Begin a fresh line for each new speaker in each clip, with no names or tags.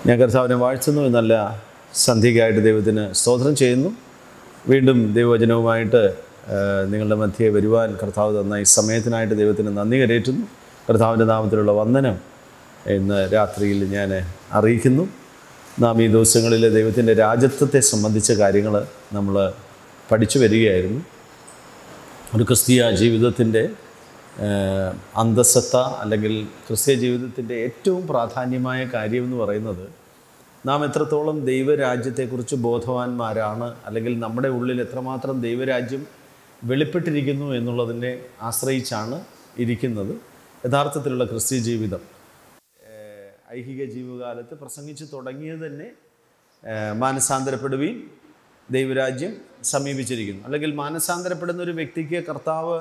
ഞാൻ കർത്താവിനെ വാഴ്ത്തുന്നു നല്ല സന്ധ്യയ്ക്കായിട്ട് ദൈവത്തിന് സ്തോത്രം ചെയ്യുന്നു വീണ്ടും ദൈവവചനവുമായിട്ട് ആ, നിങ്ങളുടെ മധ്യേ വരുവാൻ കർത്താവ് തന്ന ഈ സമയത്തിനായിട്ട് ദൈവത്തിന് നന്ദി കരേറ്റുന്നു കർത്താവിൻ്റെ നാമത്തിലുള്ള വന്ദനം ഇന്ന് രാത്രിയിൽ ഞാൻ അറിയിക്കുന്നു നാം ഈ ദിവസങ്ങളിൽ ദൈവത്തിൻ്റെ രാജ്യത്വത്തെ സംബന്ധിച്ച കാര്യങ്ങൾ നമ്മൾ പഠിച്ചു വരികയായിരുന്നു ഒരു ക്രിസ്തീയ ജീവിതത്തിൻ്റെ ഏഹ്, അന്തസ്സത്ത അല്ലെങ്കിൽ ക്രിസ്തീയ ജീവിതത്തിൻ്റെ ഏറ്റവും പ്രാധാന്യമായ കാര്യം എന്ന് പറയുന്നത് നാം എത്രത്തോളം ദൈവരാജ്യത്തെക്കുറിച്ച് ബോധവാന്മാരാണ് അല്ലെങ്കിൽ നമ്മുടെ ഉള്ളിൽ എത്രമാത്രം ദൈവരാജ്യം വെളിപ്പെട്ടിരിക്കുന്നു എന്നുള്ളതിനെ ആശ്രയിച്ചാണ് ഇരിക്കുന്നത് യഥാർത്ഥത്തിലുള്ള ക്രിസ്തീയ ജീവിതം ഏഹ്, ഐഹിക ജീവകാലത്ത് പ്രസംഗിച്ച് തുടങ്ങിയത് തന്നെ ഏഹ്, മാനസാന്തരപ്പെടുവീൻ ദൈവരാജ്യം സമീപിച്ചിരിക്കുന്നു അല്ലെങ്കിൽ മാനസാന്തരപ്പെടുന്ന ഒരു വ്യക്തിക്ക് കർത്താവ്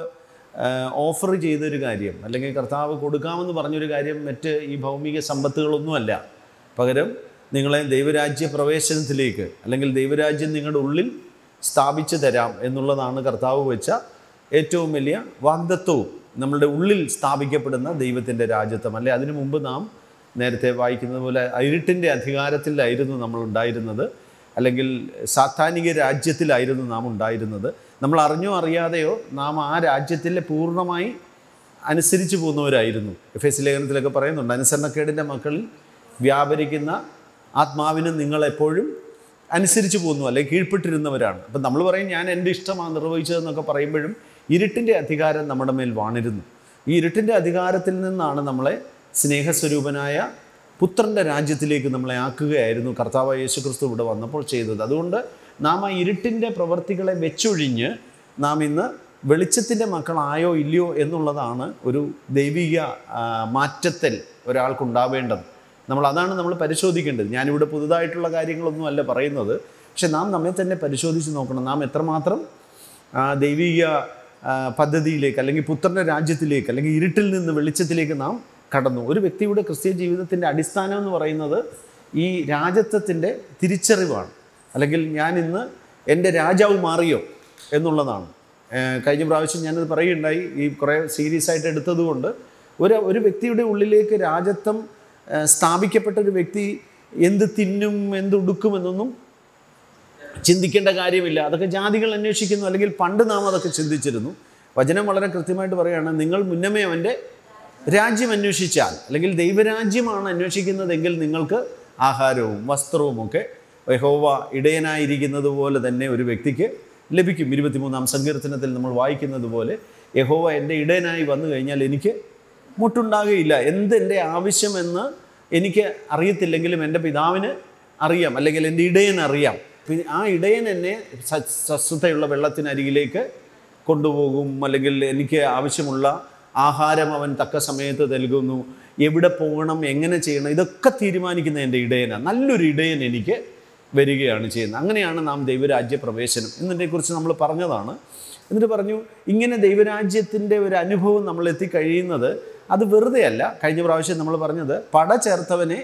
ഓഫർ ചെയ്തൊരു കാര്യം അല്ലെങ്കിൽ കർത്താവ് കൊടുക്കാമെന്ന് പറഞ്ഞൊരു കാര്യം മറ്റ് ഈ ഭൗമിക സമ്പത്തുകളൊന്നുമല്ല പകരം നിങ്ങളെ ദൈവരാജ്യ പ്രവേശനത്തിലേക്ക് അല്ലെങ്കിൽ ദൈവരാജ്യം നിങ്ങളുടെ ഉള്ളിൽ സ്ഥാപിച്ചു തരാം എന്നുള്ളതാണ് കർത്താവ് വെച്ച ഏറ്റവും വലിയ വാഗ്ദത്വവും നമ്മളുടെ ഉള്ളിൽ സ്ഥാപിക്കപ്പെടുന്ന ദൈവത്തിൻ്റെ രാജ്യത്വം അല്ലെ അതിനു മുമ്പ് നാം നേരത്തെ വായിക്കുന്നത് പോലെ ഇരുട്ടിൻ്റെ അധികാരത്തിലായിരുന്നു നമ്മൾ ഉണ്ടായിരുന്നത് അല്ലെങ്കിൽ സാത്താനിക രാജ്യത്തിലായിരുന്നു നാം ഉണ്ടായിരുന്നത് നമ്മൾ അറിഞ്ഞോ അറിയാതെയോ നാം ആ രാജ്യത്തിലെ പൂർണ്ണമായി അനുസരിച്ച് പോകുന്നവരായിരുന്നു എഫ് എസ് ലേഖനത്തിലൊക്കെ പറയുന്നുണ്ട് അനുസരണക്കേടിൻ്റെ മക്കളിൽ വ്യാപരിക്കുന്ന ആത്മാവിന് നിങ്ങളെപ്പോഴും അനുസരിച്ച് പോകുന്നു അല്ലെങ്കിൽ കീഴ്പ്പെട്ടിരുന്നവരാണ് അപ്പം നമ്മൾ പറയും ഞാൻ എൻ്റെ ഇഷ്ടമാണ് നിർവഹിച്ചതെന്നൊക്കെ പറയുമ്പോഴും ഇരുട്ടിൻ്റെ അധികാരം നമ്മുടെ മേൽ വാണിരുന്നു ഈ ഇരുട്ടിൻ്റെ അധികാരത്തിൽ നിന്നാണ് നമ്മളെ സ്നേഹസ്വരൂപനായ പുത്രൻ്റെ രാജ്യത്തിലേക്ക് നമ്മളെ ആക്കുകയായിരുന്നു കർത്താവ് യേശു ക്രിസ്തു ഇവിടെ വന്നപ്പോൾ ചെയ്തത് അതുകൊണ്ട് നാം ആ ഇരുട്ടിൻ്റെ പ്രവർത്തികളെ വെച്ചൊഴിഞ്ഞ് നാം ഇന്ന് വെളിച്ചത്തിൻ്റെ മക്കളായോ ഇല്ലയോ എന്നുള്ളതാണ് ഒരു ദൈവിക ആ, മാറ്റത്തിൽ ഒരാൾക്കുണ്ടാവേണ്ടത് നമ്മൾ അതാണ് നമ്മൾ പരിശോധിക്കേണ്ടത് ഞാനിവിടെ പുതുതായിട്ടുള്ള കാര്യങ്ങളൊന്നും അല്ല പറയുന്നത് പക്ഷെ നാം നമ്മെ തന്നെ പരിശോധിച്ച് നോക്കണം നാം എത്രമാത്രം ആ, ദൈവിക ആ, പദ്ധതിയിലേക്ക് അല്ലെങ്കിൽ പുത്രൻ്റെ രാജ്യത്തിലേക്ക് അല്ലെങ്കിൽ ഇരുട്ടിൽ നിന്ന് വെളിച്ചത്തിലേക്ക് നാം കടന്നു ഒരു വ്യക്തിയുടെ ക്രിസ്തീയ ജീവിതത്തിൻ്റെ അടിസ്ഥാനം എന്ന് പറയുന്നത് ഈ രാജത്വത്തിൻ്റെ തിരിച്ചറിവാണ് അല്ലെങ്കിൽ ഞാൻ ഇന്ന് എൻ്റെ രാജാവ് മാറിയോ എന്നുള്ളതാണ് ഏഹ് കഴിഞ്ഞ പ്രാവശ്യം ഞാനത് പറയുകയുണ്ടായി ഈ കുറേ സീരിയസ് ആയിട്ട് എടുത്തതുകൊണ്ട് ഒരു ഒരു വ്യക്തിയുടെ ഉള്ളിലേക്ക് രാജത്വം ഏഹ് സ്ഥാപിക്കപ്പെട്ട ഒരു വ്യക്തി എന്ത് തിന്നും എന്ത് ഉടുക്കും എന്നൊന്നും ചിന്തിക്കേണ്ട കാര്യമില്ല അതൊക്കെ ജാതികൾ അന്വേഷിക്കുന്നു അല്ലെങ്കിൽ പണ്ട് നാം അതൊക്കെ ചിന്തിച്ചിരുന്നു വചനം വളരെ കൃത്യമായിട്ട് പറയുകയാണ് നിങ്ങൾ മുന്നമേ അവൻ്റെ രാജ്യം അന്വേഷിച്ചാൽ അല്ലെങ്കിൽ ദൈവരാജ്യമാണ് അന്വേഷിക്കുന്നതെങ്കിൽ നിങ്ങൾക്ക് ആഹാരവും വസ്ത്രവും ഒക്കെ യഹോവ ഇടയനായിരിക്കുന്നത് പോലെ തന്നെ ഒരു വ്യക്തിക്ക് ലഭിക്കും ഇരുപത്തിമൂന്നാം സങ്കീർത്തനത്തിൽ നമ്മൾ വായിക്കുന്നത് പോലെ യഹോവ എൻ്റെ ഇടയനായി വന്നു കഴിഞ്ഞാൽ എനിക്ക് മുട്ടുണ്ടാകുകയില്ല എന്തെൻ്റെ ആവശ്യമെന്ന് എനിക്ക് അറിയത്തില്ലെങ്കിലും എൻ്റെ പിതാവിന് അറിയാം അല്ലെങ്കിൽ എൻ്റെ ഇടയൻ അറിയാം പിന്നെ ആ ഇടയൻ എന്നെ സ- സ്വസ്ഥതയുള്ള വെള്ളത്തിനരികിലേക്ക് കൊണ്ടുപോകും അല്ലെങ്കിൽ എനിക്ക് ആവശ്യമുള്ള ആഹാരം അവൻ തക്ക സമയത്ത് നൽകുന്നു എവിടെ പോകണം എങ്ങനെ ചെയ്യണം ഇതൊക്കെ തീരുമാനിക്കുന്ന എൻ്റെ ഇടയനാണ് നല്ലൊരു ഇടയൻ എനിക്ക് വരികയാണ് ചെയ്യുന്നത് അങ്ങനെയാണ് നാം ദൈവരാജ്യ പ്രവേശനം എന്നതിനെക്കുറിച്ച് നമ്മൾ പറഞ്ഞതാണ് എന്നിട്ട് പറഞ്ഞു ഇങ്ങനെ ദൈവരാജ്യത്തിൻ്റെ ഒരു അനുഭവം നമ്മൾ എത്തിക്കഴിയുന്നത് അത് വെറുതെ അല്ല കഴിഞ്ഞ പ്രാവശ്യം നമ്മൾ പറഞ്ഞത് പട ചേർത്തവനെ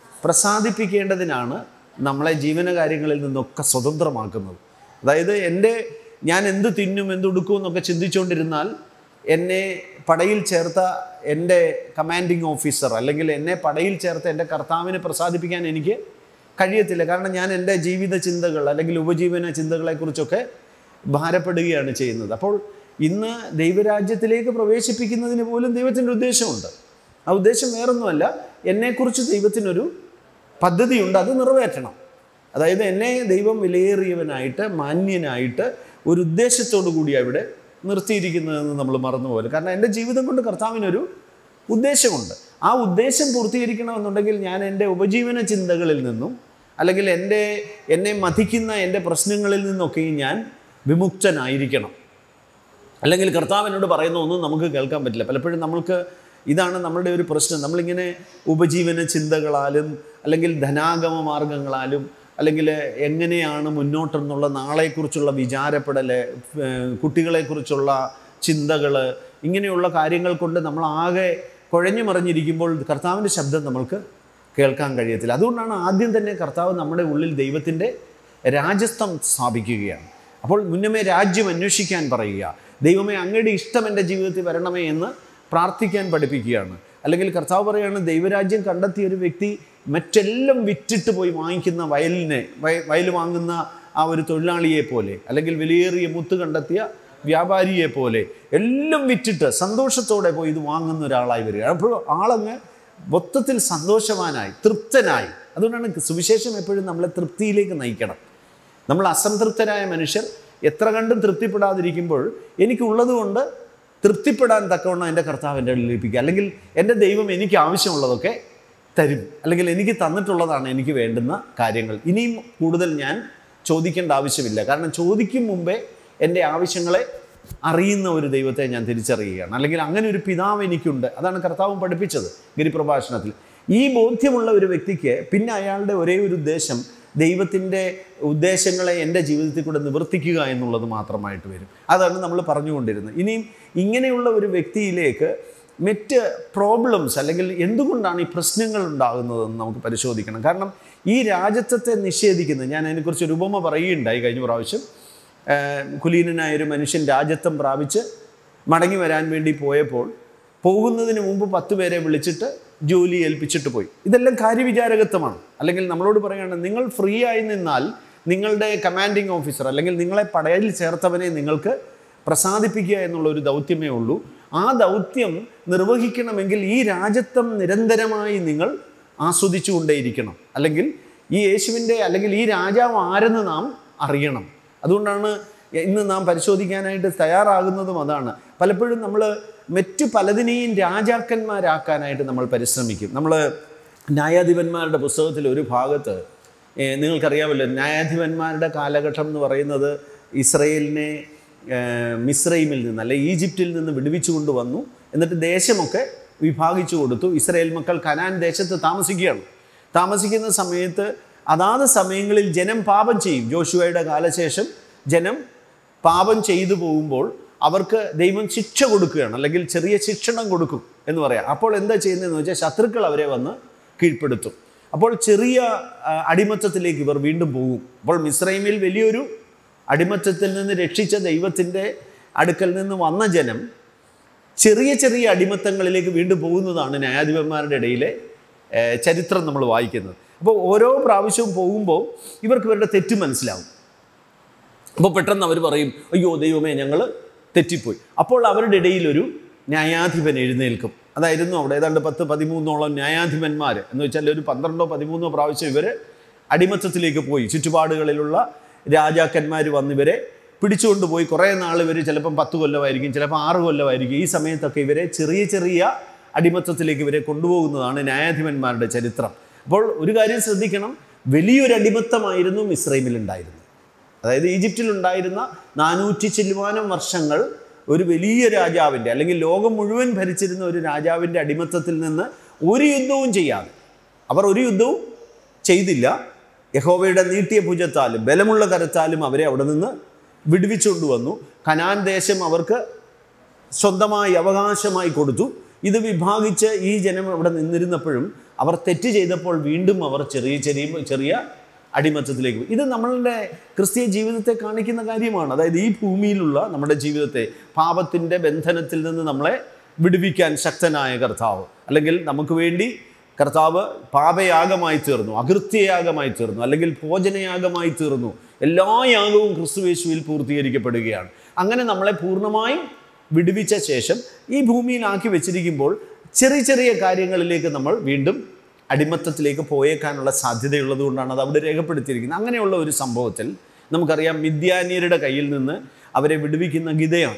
പ്രസാദിപ്പിക്കേണ്ടതിനാണ് നമ്മളെ ജീവനകാര്യങ്ങളിൽ നിന്നൊക്കെ സ്വതന്ത്രമാക്കുന്നത് അതായത് എൻ്റെ ഞാൻ എന്ത് തിന്നും എന്തുടുക്കും എന്നൊക്കെ ചിന്തിച്ചുകൊണ്ടിരുന്നാൽ എന്നെ പടയിൽ ചേർത്ത എൻ്റെ കമാൻഡിങ് ഓഫീസർ അല്ലെങ്കിൽ എന്നെ പടയിൽ ചേർത്ത എൻ്റെ കർത്താവിനെ പ്രസാദിപ്പിക്കാൻ എനിക്ക് കഴിയത്തില്ല കാരണം ഞാൻ എൻ്റെ ജീവിത ചിന്തകൾ അല്ലെങ്കിൽ ഉപജീവന ചിന്തകളെക്കുറിച്ചൊക്കെ ഭാരപ്പെടുകയാണ് ചെയ്യുന്നത് അപ്പോൾ ഇന്ന് ദൈവരാജ്യത്തിലേക്ക് പ്രവേശിപ്പിക്കുന്നതിന് പോലും ദൈവത്തിൻ്റെ ഉദ്ദേശമുണ്ട് ആ ഉദ്ദേശം വേറൊന്നുമല്ല എന്നെക്കുറിച്ച് ദൈവത്തിനൊരു പദ്ധതിയുണ്ട് അത് നിറവേറ്റണം അതായത് എന്നെ ദൈവം വിലയേറിയവനായിട്ട് മാന്യനായിട്ട് ഒരു ഉദ്ദേശത്തോടു കൂടി അവിടെ നിർത്തിയിരിക്കുന്നതെന്ന് നമ്മൾ മറന്നുപോലെ കാരണം എൻ്റെ ജീവിതം കൊണ്ട് കർത്താവിനൊരു ഉദ്ദേശമുണ്ട് ആ ഉദ്ദേശം പൂർത്തീകരിക്കണമെന്നുണ്ടെങ്കിൽ ഞാൻ എൻ്റെ ഉപജീവന ചിന്തകളിൽ നിന്നും അല്ലെങ്കിൽ എൻ്റെ എന്നെ മതിക്കുന്ന എൻ്റെ പ്രശ്നങ്ങളിൽ നിന്നൊക്കെയും ഞാൻ വിമുക്തനായിരിക്കണം അല്ലെങ്കിൽ കർത്താവ് എന്നോട് പറയുന്ന ഒന്നും നമുക്ക് കേൾക്കാൻ പറ്റില്ല പലപ്പോഴും നമ്മൾക്ക് ഇതാണ് നമ്മളുടെ ഒരു പ്രശ്നം നമ്മളിങ്ങനെ ഉപജീവന ചിന്തകളാലും അല്ലെങ്കിൽ ധനാഗമ മാർഗങ്ങളാലും അല്ലെങ്കിൽ എങ്ങനെയാണ് മുന്നോട്ടെന്നുള്ള നാളെക്കുറിച്ചുള്ള വിചാരപ്പെടൽ ഏഹ് കുട്ടികളെക്കുറിച്ചുള്ള ചിന്തകൾ ഇങ്ങനെയുള്ള കാര്യങ്ങൾ കൊണ്ട് നമ്മൾ ആകെ കുഴഞ്ഞു മറിഞ്ഞിരിക്കുമ്പോൾ കർത്താവിൻ്റെ ശബ്ദം നമ്മൾക്ക് കേൾക്കാൻ കഴിയത്തില്ല അതുകൊണ്ടാണ് ആദ്യം തന്നെ കർത്താവ് നമ്മുടെ ഉള്ളിൽ ദൈവത്തിൻ്റെ രാജസ്ഥം സ്ഥാപിക്കുകയാണ് അപ്പോൾ മുന്നമേ രാജ്യം അന്വേഷിക്കാൻ പറയുക ദൈവമേ അങ്ങയുടെ ഇഷ്ടം എൻ്റെ ജീവിതത്തിൽ വരണമേ എന്ന് പ്രാർത്ഥിക്കാൻ പഠിപ്പിക്കുകയാണ് അല്ലെങ്കിൽ കർത്താവ് പറയാണ് ദൈവരാജ്യം കണ്ടെത്തിയ ഒരു വ്യക്തി മറ്റെല്ലാം വിറ്റിട്ട് പോയി വാങ്ങിക്കുന്ന വയലിനെ വയ- വയൽ വാങ്ങുന്ന ആ ഒരു തൊഴിലാളിയെ പോലെ അല്ലെങ്കിൽ വിലയേറിയ മുത്ത് കണ്ടെത്തിയ വ്യാപാരിയെ പോലെ എല്ലാം വിറ്റിട്ട് സന്തോഷത്തോടെ പോയി ഇത് വാങ്ങുന്ന ഒരാളായി വരിക അപ്പോൾ ആളങ്ങ് മൊത്തത്തിൽ സന്തോഷവാനായി തൃപ്തനായി അതുകൊണ്ടാണ് സുവിശേഷം എപ്പോഴും നമ്മളെ തൃപ്തിയിലേക്ക് നയിക്കണം നമ്മൾ അസംതൃപ്തരായ മനുഷ്യർ എത്ര കണ്ടും തൃപ്തിപ്പെടാതിരിക്കുമ്പോൾ എനിക്കുള്ളത് കൊണ്ട് തൃപ്തിപ്പെടാൻ തക്കവണ്ണം എൻ്റെ കർത്താവ് എൻ്റെ ഉള്ളിൽ ലഭിക്കുക അല്ലെങ്കിൽ എൻ്റെ ദൈവം എനിക്ക് ആവശ്യമുള്ളതൊക്കെ തരും അല്ലെങ്കിൽ എനിക്ക് തന്നിട്ടുള്ളതാണ് എനിക്ക് വേണ്ടുന്ന കാര്യങ്ങൾ ഇനിയും കൂടുതൽ ഞാൻ ചോദിക്കേണ്ട ആവശ്യമില്ല കാരണം ചോദിക്കും മുമ്പേ എൻ്റെ ആവശ്യങ്ങളെ അറിയുന്ന ഒരു ദൈവത്തെ ഞാൻ തിരിച്ചറിയുകയാണ് അല്ലെങ്കിൽ അങ്ങനെ ഒരു പിതാവ് എനിക്കുണ്ട് അതാണ് കർത്താവും പഠിപ്പിച്ചത് ഗിരിപ്രഭാഷണത്തിൽ ഈ ബോധ്യമുള്ള ഒരു വ്യക്തിക്ക് പിന്നെ അയാളുടെ ഒരേ ഒരു ഉദ്ദേശം ദൈവത്തിൻ്റെ ഉദ്ദേശങ്ങളെ എൻ്റെ ജീവിതത്തിൽ കൂടെ നിവർത്തിക്കുക എന്നുള്ളത് മാത്രമായിട്ട് വരും അതാണ് നമ്മൾ പറഞ്ഞുകൊണ്ടിരുന്നത് ഇനിയും ഇങ്ങനെയുള്ള ഒരു വ്യക്തിയിലേക്ക് മറ്റ് പ്രോബ്ലംസ് അല്ലെങ്കിൽ എന്തുകൊണ്ടാണ് ഈ പ്രശ്നങ്ങൾ ഉണ്ടാകുന്നതെന്ന് നമുക്ക് പരിശോധിക്കണം കാരണം ഈ രാജ്യത്വത്തെ നിഷേധിക്കുന്നത് ഞാൻ അതിനെക്കുറിച്ച് ഒരു ഉപമ പറയുകയുണ്ടായി കഴിഞ്ഞ പ്രാവശ്യം ഏഹ് കുലീനനായ ഒരു മനുഷ്യൻ രാജ്യത്വം പ്രാപിച്ച് മടങ്ങി വരാൻ വേണ്ടി പോയപ്പോൾ പോകുന്നതിന് മുമ്പ് പത്ത് പേരെ വിളിച്ചിട്ട് ജോലി ഏൽപ്പിച്ചിട്ട് പോയി ഇതെല്ലാം കാര്യവിചാരകത്വമാണ് അല്ലെങ്കിൽ നമ്മളോട് പറയുകയാണ് നിങ്ങൾ ഫ്രീ ആയി നിന്നാൽ നിങ്ങളുടെ കമാൻഡിങ് ഓഫീസർ അല്ലെങ്കിൽ നിങ്ങളെ പടയിൽ ചേർത്തവനെ നിങ്ങൾക്ക് പ്രസാദിപ്പിക്കുക എന്നുള്ള ഒരു ദൗത്യമേ ഉള്ളൂ ആ ദൗത്യം നിർവഹിക്കണമെങ്കിൽ ഈ രാജ്യത്വം നിരന്തരമായി നിങ്ങൾ ആസ്വദിച്ചുകൊണ്ടേയിരിക്കണം അല്ലെങ്കിൽ ഈ യേശുവിൻ്റെ അല്ലെങ്കിൽ ഈ രാജാവ് ആരെന്ന് നാം അറിയണം അതുകൊണ്ടാണ് ഇന്ന് നാം പരിശോധിക്കാനായിട്ട് തയ്യാറാകുന്നതും അതാണ് പലപ്പോഴും നമ്മൾ മറ്റു പലതിനെയും രാജാക്കന്മാരാക്കാനായിട്ട് നമ്മൾ പരിശ്രമിക്കും നമ്മൾ ന്യായാധിപന്മാരുടെ പുസ്തകത്തിൽ ഒരു ഭാഗത്ത് ഏഹ്, നിങ്ങൾക്കറിയാമല്ലോ ന്യായാധിപന്മാരുടെ കാലഘട്ടം എന്ന് പറയുന്നത് ഇസ്രയേലിനെ ഏഹ്, മിസ്രൈമിൽ നിന്ന് അല്ലെ ഈജിപ്തിൽ നിന്ന് വിടുവിച്ചു കൊണ്ടുവന്നു എന്നിട്ട് ദേശമൊക്കെ വിഭാഗിച്ചു കൊടുത്തു ഇസ്രയേൽ മക്കൾ കനാൻ ദേശത്ത് താമസിക്കുകയാണ് താമസിക്കുന്ന സമയത്ത് അതാത് സമയങ്ങളിൽ ജനം പാപം ചെയ്യും ജോഷുവയുടെ കാലശേഷം ജനം പാപം ചെയ്തു പോകുമ്പോൾ അവർക്ക് ദൈവം ശിക്ഷ കൊടുക്കുകയാണ് അല്ലെങ്കിൽ ചെറിയ ശിക്ഷണം കൊടുക്കും എന്ന് പറയാം അപ്പോൾ എന്താ ചെയ്യുന്നതെന്ന് വെച്ചാൽ ശത്രുക്കൾ അവരെ വന്ന് കീഴ്പ്പെടുത്തും അപ്പോൾ ചെറിയ ആ, അടിമത്തത്തിലേക്ക് ഇവർ വീണ്ടും പോകും അപ്പോൾ മിസ്രൈമിൽ വലിയൊരു അടിമത്തത്തിൽ നിന്ന് രക്ഷിച്ച ദൈവത്തിൻ്റെ അടുക്കൽ നിന്ന് വന്ന ജനം ചെറിയ ചെറിയ അടിമത്തങ്ങളിലേക്ക് വീണ്ടും പോകുന്നതാണ് ന്യായാധിപന്മാരുടെ ഇടയിലെ ഏഹ്, ചരിത്രം നമ്മൾ വായിക്കുന്നത് അപ്പോൾ ഓരോ പ്രാവശ്യവും പോകുമ്പോൾ ഇവർക്ക് ഇവരുടെ തെറ്റ് മനസ്സിലാവും അപ്പോൾ പെട്ടെന്ന് അവർ പറയും അയ്യോ ദൈവമേ ഞങ്ങൾ തെറ്റിപ്പോയി അപ്പോൾ അവരുടെ ഇടയിൽ ഒരു ന്യായാധിപൻ എഴുന്നേൽക്കും അതായിരുന്നു അവിടെ ഏതാണ്ട് പത്ത് പതിമൂന്നോളം ന്യായാധിപന്മാർ എന്ന് വെച്ചാൽ ഒരു പന്ത്രണ്ടോ പതിമൂന്നോ പ്രാവശ്യം ഇവർ അടിമത്തത്തിലേക്ക് പോയി ചുറ്റുപാടുകളിലുള്ള രാജാക്കന്മാർ വന്നിവരെ പിടിച്ചുകൊണ്ട് പോയി കുറേ നാൾ ഇവർ ചിലപ്പം പത്ത് കൊല്ലമായിരിക്കും ചിലപ്പോൾ ആറ് കൊല്ലമായിരിക്കും ഈ സമയത്തൊക്കെ ഇവരെ ചെറിയ ചെറിയ അടിമത്തത്തിലേക്ക് ഇവരെ കൊണ്ടുപോകുന്നതാണ് ന്യായാധിപന്മാരുടെ ചരിത്രം അപ്പോൾ ഒരു കാര്യം ശ്രദ്ധിക്കണം വലിയൊരു അടിമത്തമായിരുന്നു ഇസ്രൈമിൽ ഉണ്ടായിരുന്നത് അതായത് ഈജിപ്തിൽ ഉണ്ടായിരുന്ന നാനൂറ്റി ചില്ലുവാനം വർഷങ്ങൾ ഒരു വലിയ രാജാവിൻ്റെ അല്ലെങ്കിൽ ലോകം മുഴുവൻ ഭരിച്ചിരുന്ന ഒരു രാജാവിൻ്റെ അടിമത്തത്തിൽ നിന്ന് ഒരു യുദ്ധവും ചെയ്യാതെ അവർ ഒരു യുദ്ധവും ചെയ്തില്ല യഹോവയുടെ നീട്ടിയ ഭുജത്താലും ബലമുള്ള കരത്താലും അവരെ അവിടെ നിന്ന് വിടുവിച്ചുകൊണ്ട് വന്നു കനാൻ ദേശം അവർക്ക് സ്വന്തമായി അവകാശമായി കൊടുത്തു ഇത് വിഭാഗിച്ച് ഈ ജനം അവിടെ നിന്നിരുന്നപ്പോഴും അവർ തെറ്റ് ചെയ്തപ്പോൾ വീണ്ടും അവർ ചെറിയ ചെറിയ ചെറിയ അടിമത്തത്തിലേക്ക് പോയി ഇത് നമ്മളുടെ ക്രിസ്തീയ ജീവിതത്തെ കാണിക്കുന്ന കാര്യമാണ് അതായത് ഈ ഭൂമിയിലുള്ള നമ്മുടെ ജീവിതത്തെ പാപത്തിൻ്റെ ബന്ധനത്തിൽ നിന്ന് നമ്മളെ വിടുവിക്കാൻ ശക്തനായ കർത്താവ് അല്ലെങ്കിൽ നമുക്ക് വേണ്ടി കർത്താവ് പാപയാഗമായി തീർന്നു അകൃത്യയാഗമായി തീർന്നു അല്ലെങ്കിൽ ഭോജനയാഗമായി തീർന്നു എല്ലാ യാഗവും ക്രിസ്തുവേശുവിൽ പൂർത്തീകരിക്കപ്പെടുകയാണ് അങ്ങനെ നമ്മളെ പൂർണ്ണമായും വിടുവിച്ച ശേഷം ഈ ഭൂമിയിലാക്കി വെച്ചിരിക്കുമ്പോൾ ചെറിയ ചെറിയ കാര്യങ്ങളിലേക്ക് നമ്മൾ വീണ്ടും അടിമത്തത്തിലേക്ക് പോയേക്കാനുള്ള സാധ്യതയുള്ളത് കൊണ്ടാണ് അത് അവിടെ രേഖപ്പെടുത്തിയിരിക്കുന്നത് അങ്ങനെയുള്ള ഒരു സംഭവത്തിൽ നമുക്കറിയാം മിഥ്യാന്യരുടെ കയ്യിൽ നിന്ന് അവരെ വിടുവിക്കുന്ന ഗിതയാണ്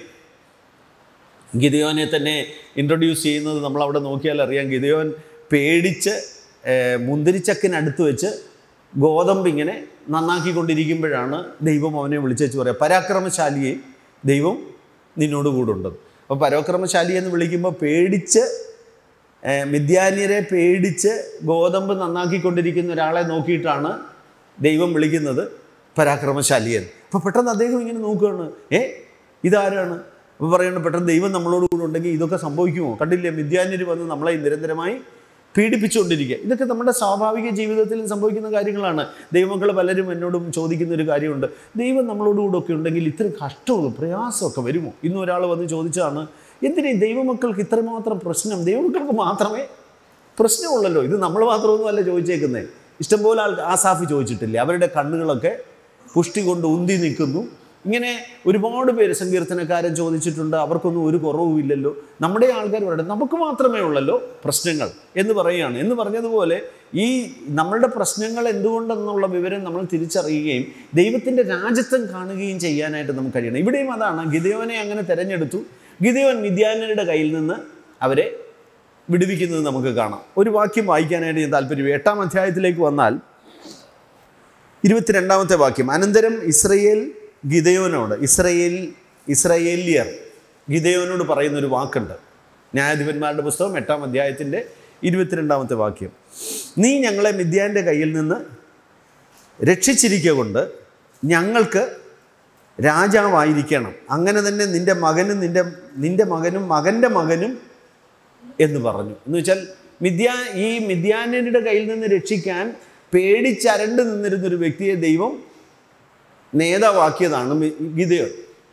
ഗിതയോനെ തന്നെ ഇൻട്രൊഡ്യൂസ് ചെയ്യുന്നത് നമ്മൾ അവിടെ നോക്കിയാൽ അറിയാം ഗിതയോൻ പേടിച്ച് ഏർ, മുന്തിരിച്ചക്കിനടുത്ത് വെച്ച് ഗോതമ്പ് ഇങ്ങനെ നന്നാക്കിക്കൊണ്ടിരിക്കുമ്പോഴാണ് ദൈവം അവനെ വിളിച്ചേച്ച് പറയുക പരാക്രമശാലിയെ ദൈവം നിന്നോട് കൂടുണ്ടെന്ന് അപ്പോൾ പരാക്രമശാലി എന്ന് വിളിക്കുമ്പോൾ പേടിച്ച് ഏർ, മിഥ്യാന്യരെ പേടിച്ച് ഗോതമ്പ് നന്നാക്കിക്കൊണ്ടിരിക്കുന്ന ഒരാളെ നോക്കിയിട്ടാണ് ദൈവം വിളിക്കുന്നത് പരാക്രമശാലിയെന്ന് അപ്പോൾ പെട്ടെന്ന് അദ്ദേഹം ഇങ്ങനെ നോക്കുകയാണ് ഏ ഇതാരാണ് അപ്പോൾ പറയുന്നത് പെട്ടെന്ന് ദൈവം നമ്മളോട് കൂടെ ഉണ്ടെങ്കിൽ ഇതൊക്കെ സംഭവിക്കുമോ കണ്ടില്ലേ മിഥ്യാന്യർ വന്ന് നമ്മളെ നിരന്തരമായി പീഡിപ്പിച്ചുകൊണ്ടിരിക്കുക ഇതൊക്കെ നമ്മുടെ സ്വാഭാവിക ജീവിതത്തിൽ സംഭവിക്കുന്ന കാര്യങ്ങളാണ് ദൈവമക്കൾ പലരും എന്നോടും ചോദിക്കുന്ന ഒരു കാര്യമുണ്ട് ദൈവം നമ്മളോട് കൂടെ ഒക്കെ ഉണ്ടെങ്കിൽ ഇത്രയും കഷ്ടവും പ്രയാസമൊക്കെ വരുമോ ഇന്ന് ഒരാൾ വന്ന് ചോദിച്ചതാണ് എന്തിനീ ദൈവമക്കൾക്ക് ഇത്രമാത്രം പ്രശ്നം ദൈവമക്കൾക്ക് മാത്രമേ പ്രശ്നമുള്ളല്ലോ ഇത് നമ്മൾ മാത്രമൊന്നും അല്ല ചോദിച്ചേക്കുന്നത് ഇഷ്ടംപോലെ ആൾ ആസാഫ് ചോദിച്ചിട്ടില്ലേ അവരുടെ കണ്ണുകളൊക്കെ പുഷ്ടി കൊണ്ട് ഉന്തി നിൽക്കുന്നു ഇങ്ങനെ ഒരുപാട് പേര് സങ്കീർത്തനക്കാരൻ ചോദിച്ചിട്ടുണ്ട് അവർക്കൊന്നും ഒരു കുറവുമില്ലല്ലോ നമ്മുടെ ആൾക്കാർ പറയട്ടെ നമുക്ക് മാത്രമേ ഉള്ളല്ലോ പ്രശ്നങ്ങൾ എന്ന് പറയുകയാണ് എന്ന് പറഞ്ഞതുപോലെ ഈ നമ്മളുടെ പ്രശ്നങ്ങൾ എന്തുകൊണ്ടെന്നുള്ള വിവരം നമ്മൾ തിരിച്ചറിയുകയും ദൈവത്തിൻ്റെ രാജ്യത്വം കാണുകയും ചെയ്യാനായിട്ട് നമുക്ക് കഴിയണം ഇവിടെയും അതാണ് ഗിതയോനെ അങ്ങനെ തിരഞ്ഞെടുത്തു ഗിതയോൻ മിദ്യാനരുടെ കയ്യിൽ നിന്ന് അവരെ വിടുവിക്കുന്നത് നമുക്ക് കാണാം ഒരു വാക്യം വായിക്കാനായിട്ട് ഞാൻ താല്പര്യം എട്ടാം അധ്യായത്തിലേക്ക് വന്നാൽ ഇരുപത്തിരണ്ടാമത്തെ വാക്യം അനന്തരം ഇസ്രയേൽ ഗിതയോനോട് ഇസ്രയേൽ ഇസ്രയേലിയർ ഗിതയോനോട് പറയുന്ന ഒരു വാക്കുണ്ട് ന്യായാധിപന്മാരുടെ പുസ്തകം എട്ടാം അധ്യായത്തിൻ്റെ ഇരുപത്തിരണ്ടാമത്തെ വാക്യം നീ ഞങ്ങളെ മിദ്യാൻ്റെ കയ്യിൽ നിന്ന് രക്ഷിച്ചിരിക്കുക കൊണ്ട് ഞങ്ങൾക്ക് രാജാവായിരിക്കണം അങ്ങനെ തന്നെ നിൻ്റെ മകനും നിൻ്റെ നിൻ്റെ മകനും മകൻ്റെ മകനും എന്ന് പറഞ്ഞു എന്ന് വെച്ചാൽ മിഥ്യാ ഈ മിഥ്യാനരുടെ കയ്യിൽ നിന്ന് രക്ഷിക്കാൻ പേടിച്ചരണ്ട് നിന്നിരുന്നൊരു വ്യക്തിയെ ദൈവം നേതാവാക്കിയതാണ് മി- ഗിദയോൻ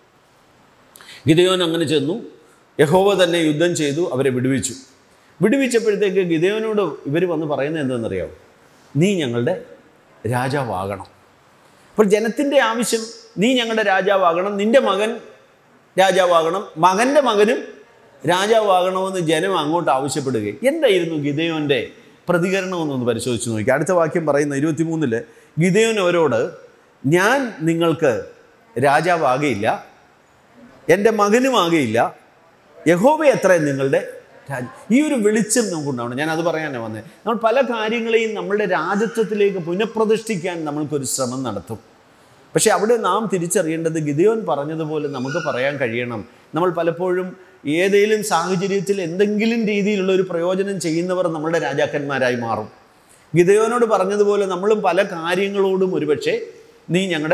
ഗിദയോൻ അങ്ങനെ ചെന്നു യഹോവ തന്നെ യുദ്ധം ചെയ്തു അവരെ വിടുവിച്ചു വിടുവിച്ചപ്പോഴത്തേക്ക് ഗിദയോനോട് ഇവർ വന്ന് പറയുന്നത് എന്താണെന്നറിയാമോ നീ ഞങ്ങളുടെ രാജാവാകണം അപ്പോൾ ജനത്തിൻ്റെ ആവശ്യം നീ ഞങ്ങളുടെ രാജാവാകണം നിൻ്റെ മകൻ രാജാവാകണം മകൻ്റെ മകനും രാജാവാകണമെന്ന് ജനം അങ്ങോട്ട് ആവശ്യപ്പെടുകയും എന്തായിരുന്നു ഗിദയോൻ്റെ പ്രതികരണമെന്നൊന്ന് പരിശോധിച്ച് നോക്കി അടുത്ത വാക്യം പറയുന്ന ഇരുപത്തിമൂന്നില് ഗിദയോൻ അവരോട് ഞാൻ നിങ്ങൾക്ക് രാജാവാകയില്ല എൻ്റെ മകനുമാകയില്ല യഹോവ എത്ര നിങ്ങളുടെ രാജ ഈ ഒരു വെളിച്ചം നമുക്കുണ്ടാവണം ഞാൻ അത് പറയാനാണ് വന്നത് നമ്മൾ പല കാര്യങ്ങളെയും നമ്മളുടെ രാജത്വത്തിലേക്ക് പുനഃപ്രതിഷ്ഠിക്കാൻ നമ്മൾക്കൊരു ശ്രമം നടത്തും പക്ഷേ അവിടെ നാം തിരിച്ചറിയേണ്ടത് ഗിദിയോൻ പറഞ്ഞതുപോലെ നമുക്ക് പറയാൻ കഴിയണം നമ്മൾ പലപ്പോഴും ഏതെങ്കിലും സാഹചര്യത്തിൽ എന്തെങ്കിലും രീതിയിലുള്ള ഒരു പ്രയോജനം ചെയ്യുന്നവർ നമ്മളുടെ രാജാക്കന്മാരായി മാറും ഗിദയോനോട് പറഞ്ഞതുപോലെ നമ്മളും പല കാര്യങ്ങളോടും ഒരുപക്ഷെ നീ ഞങ്ങളുടെ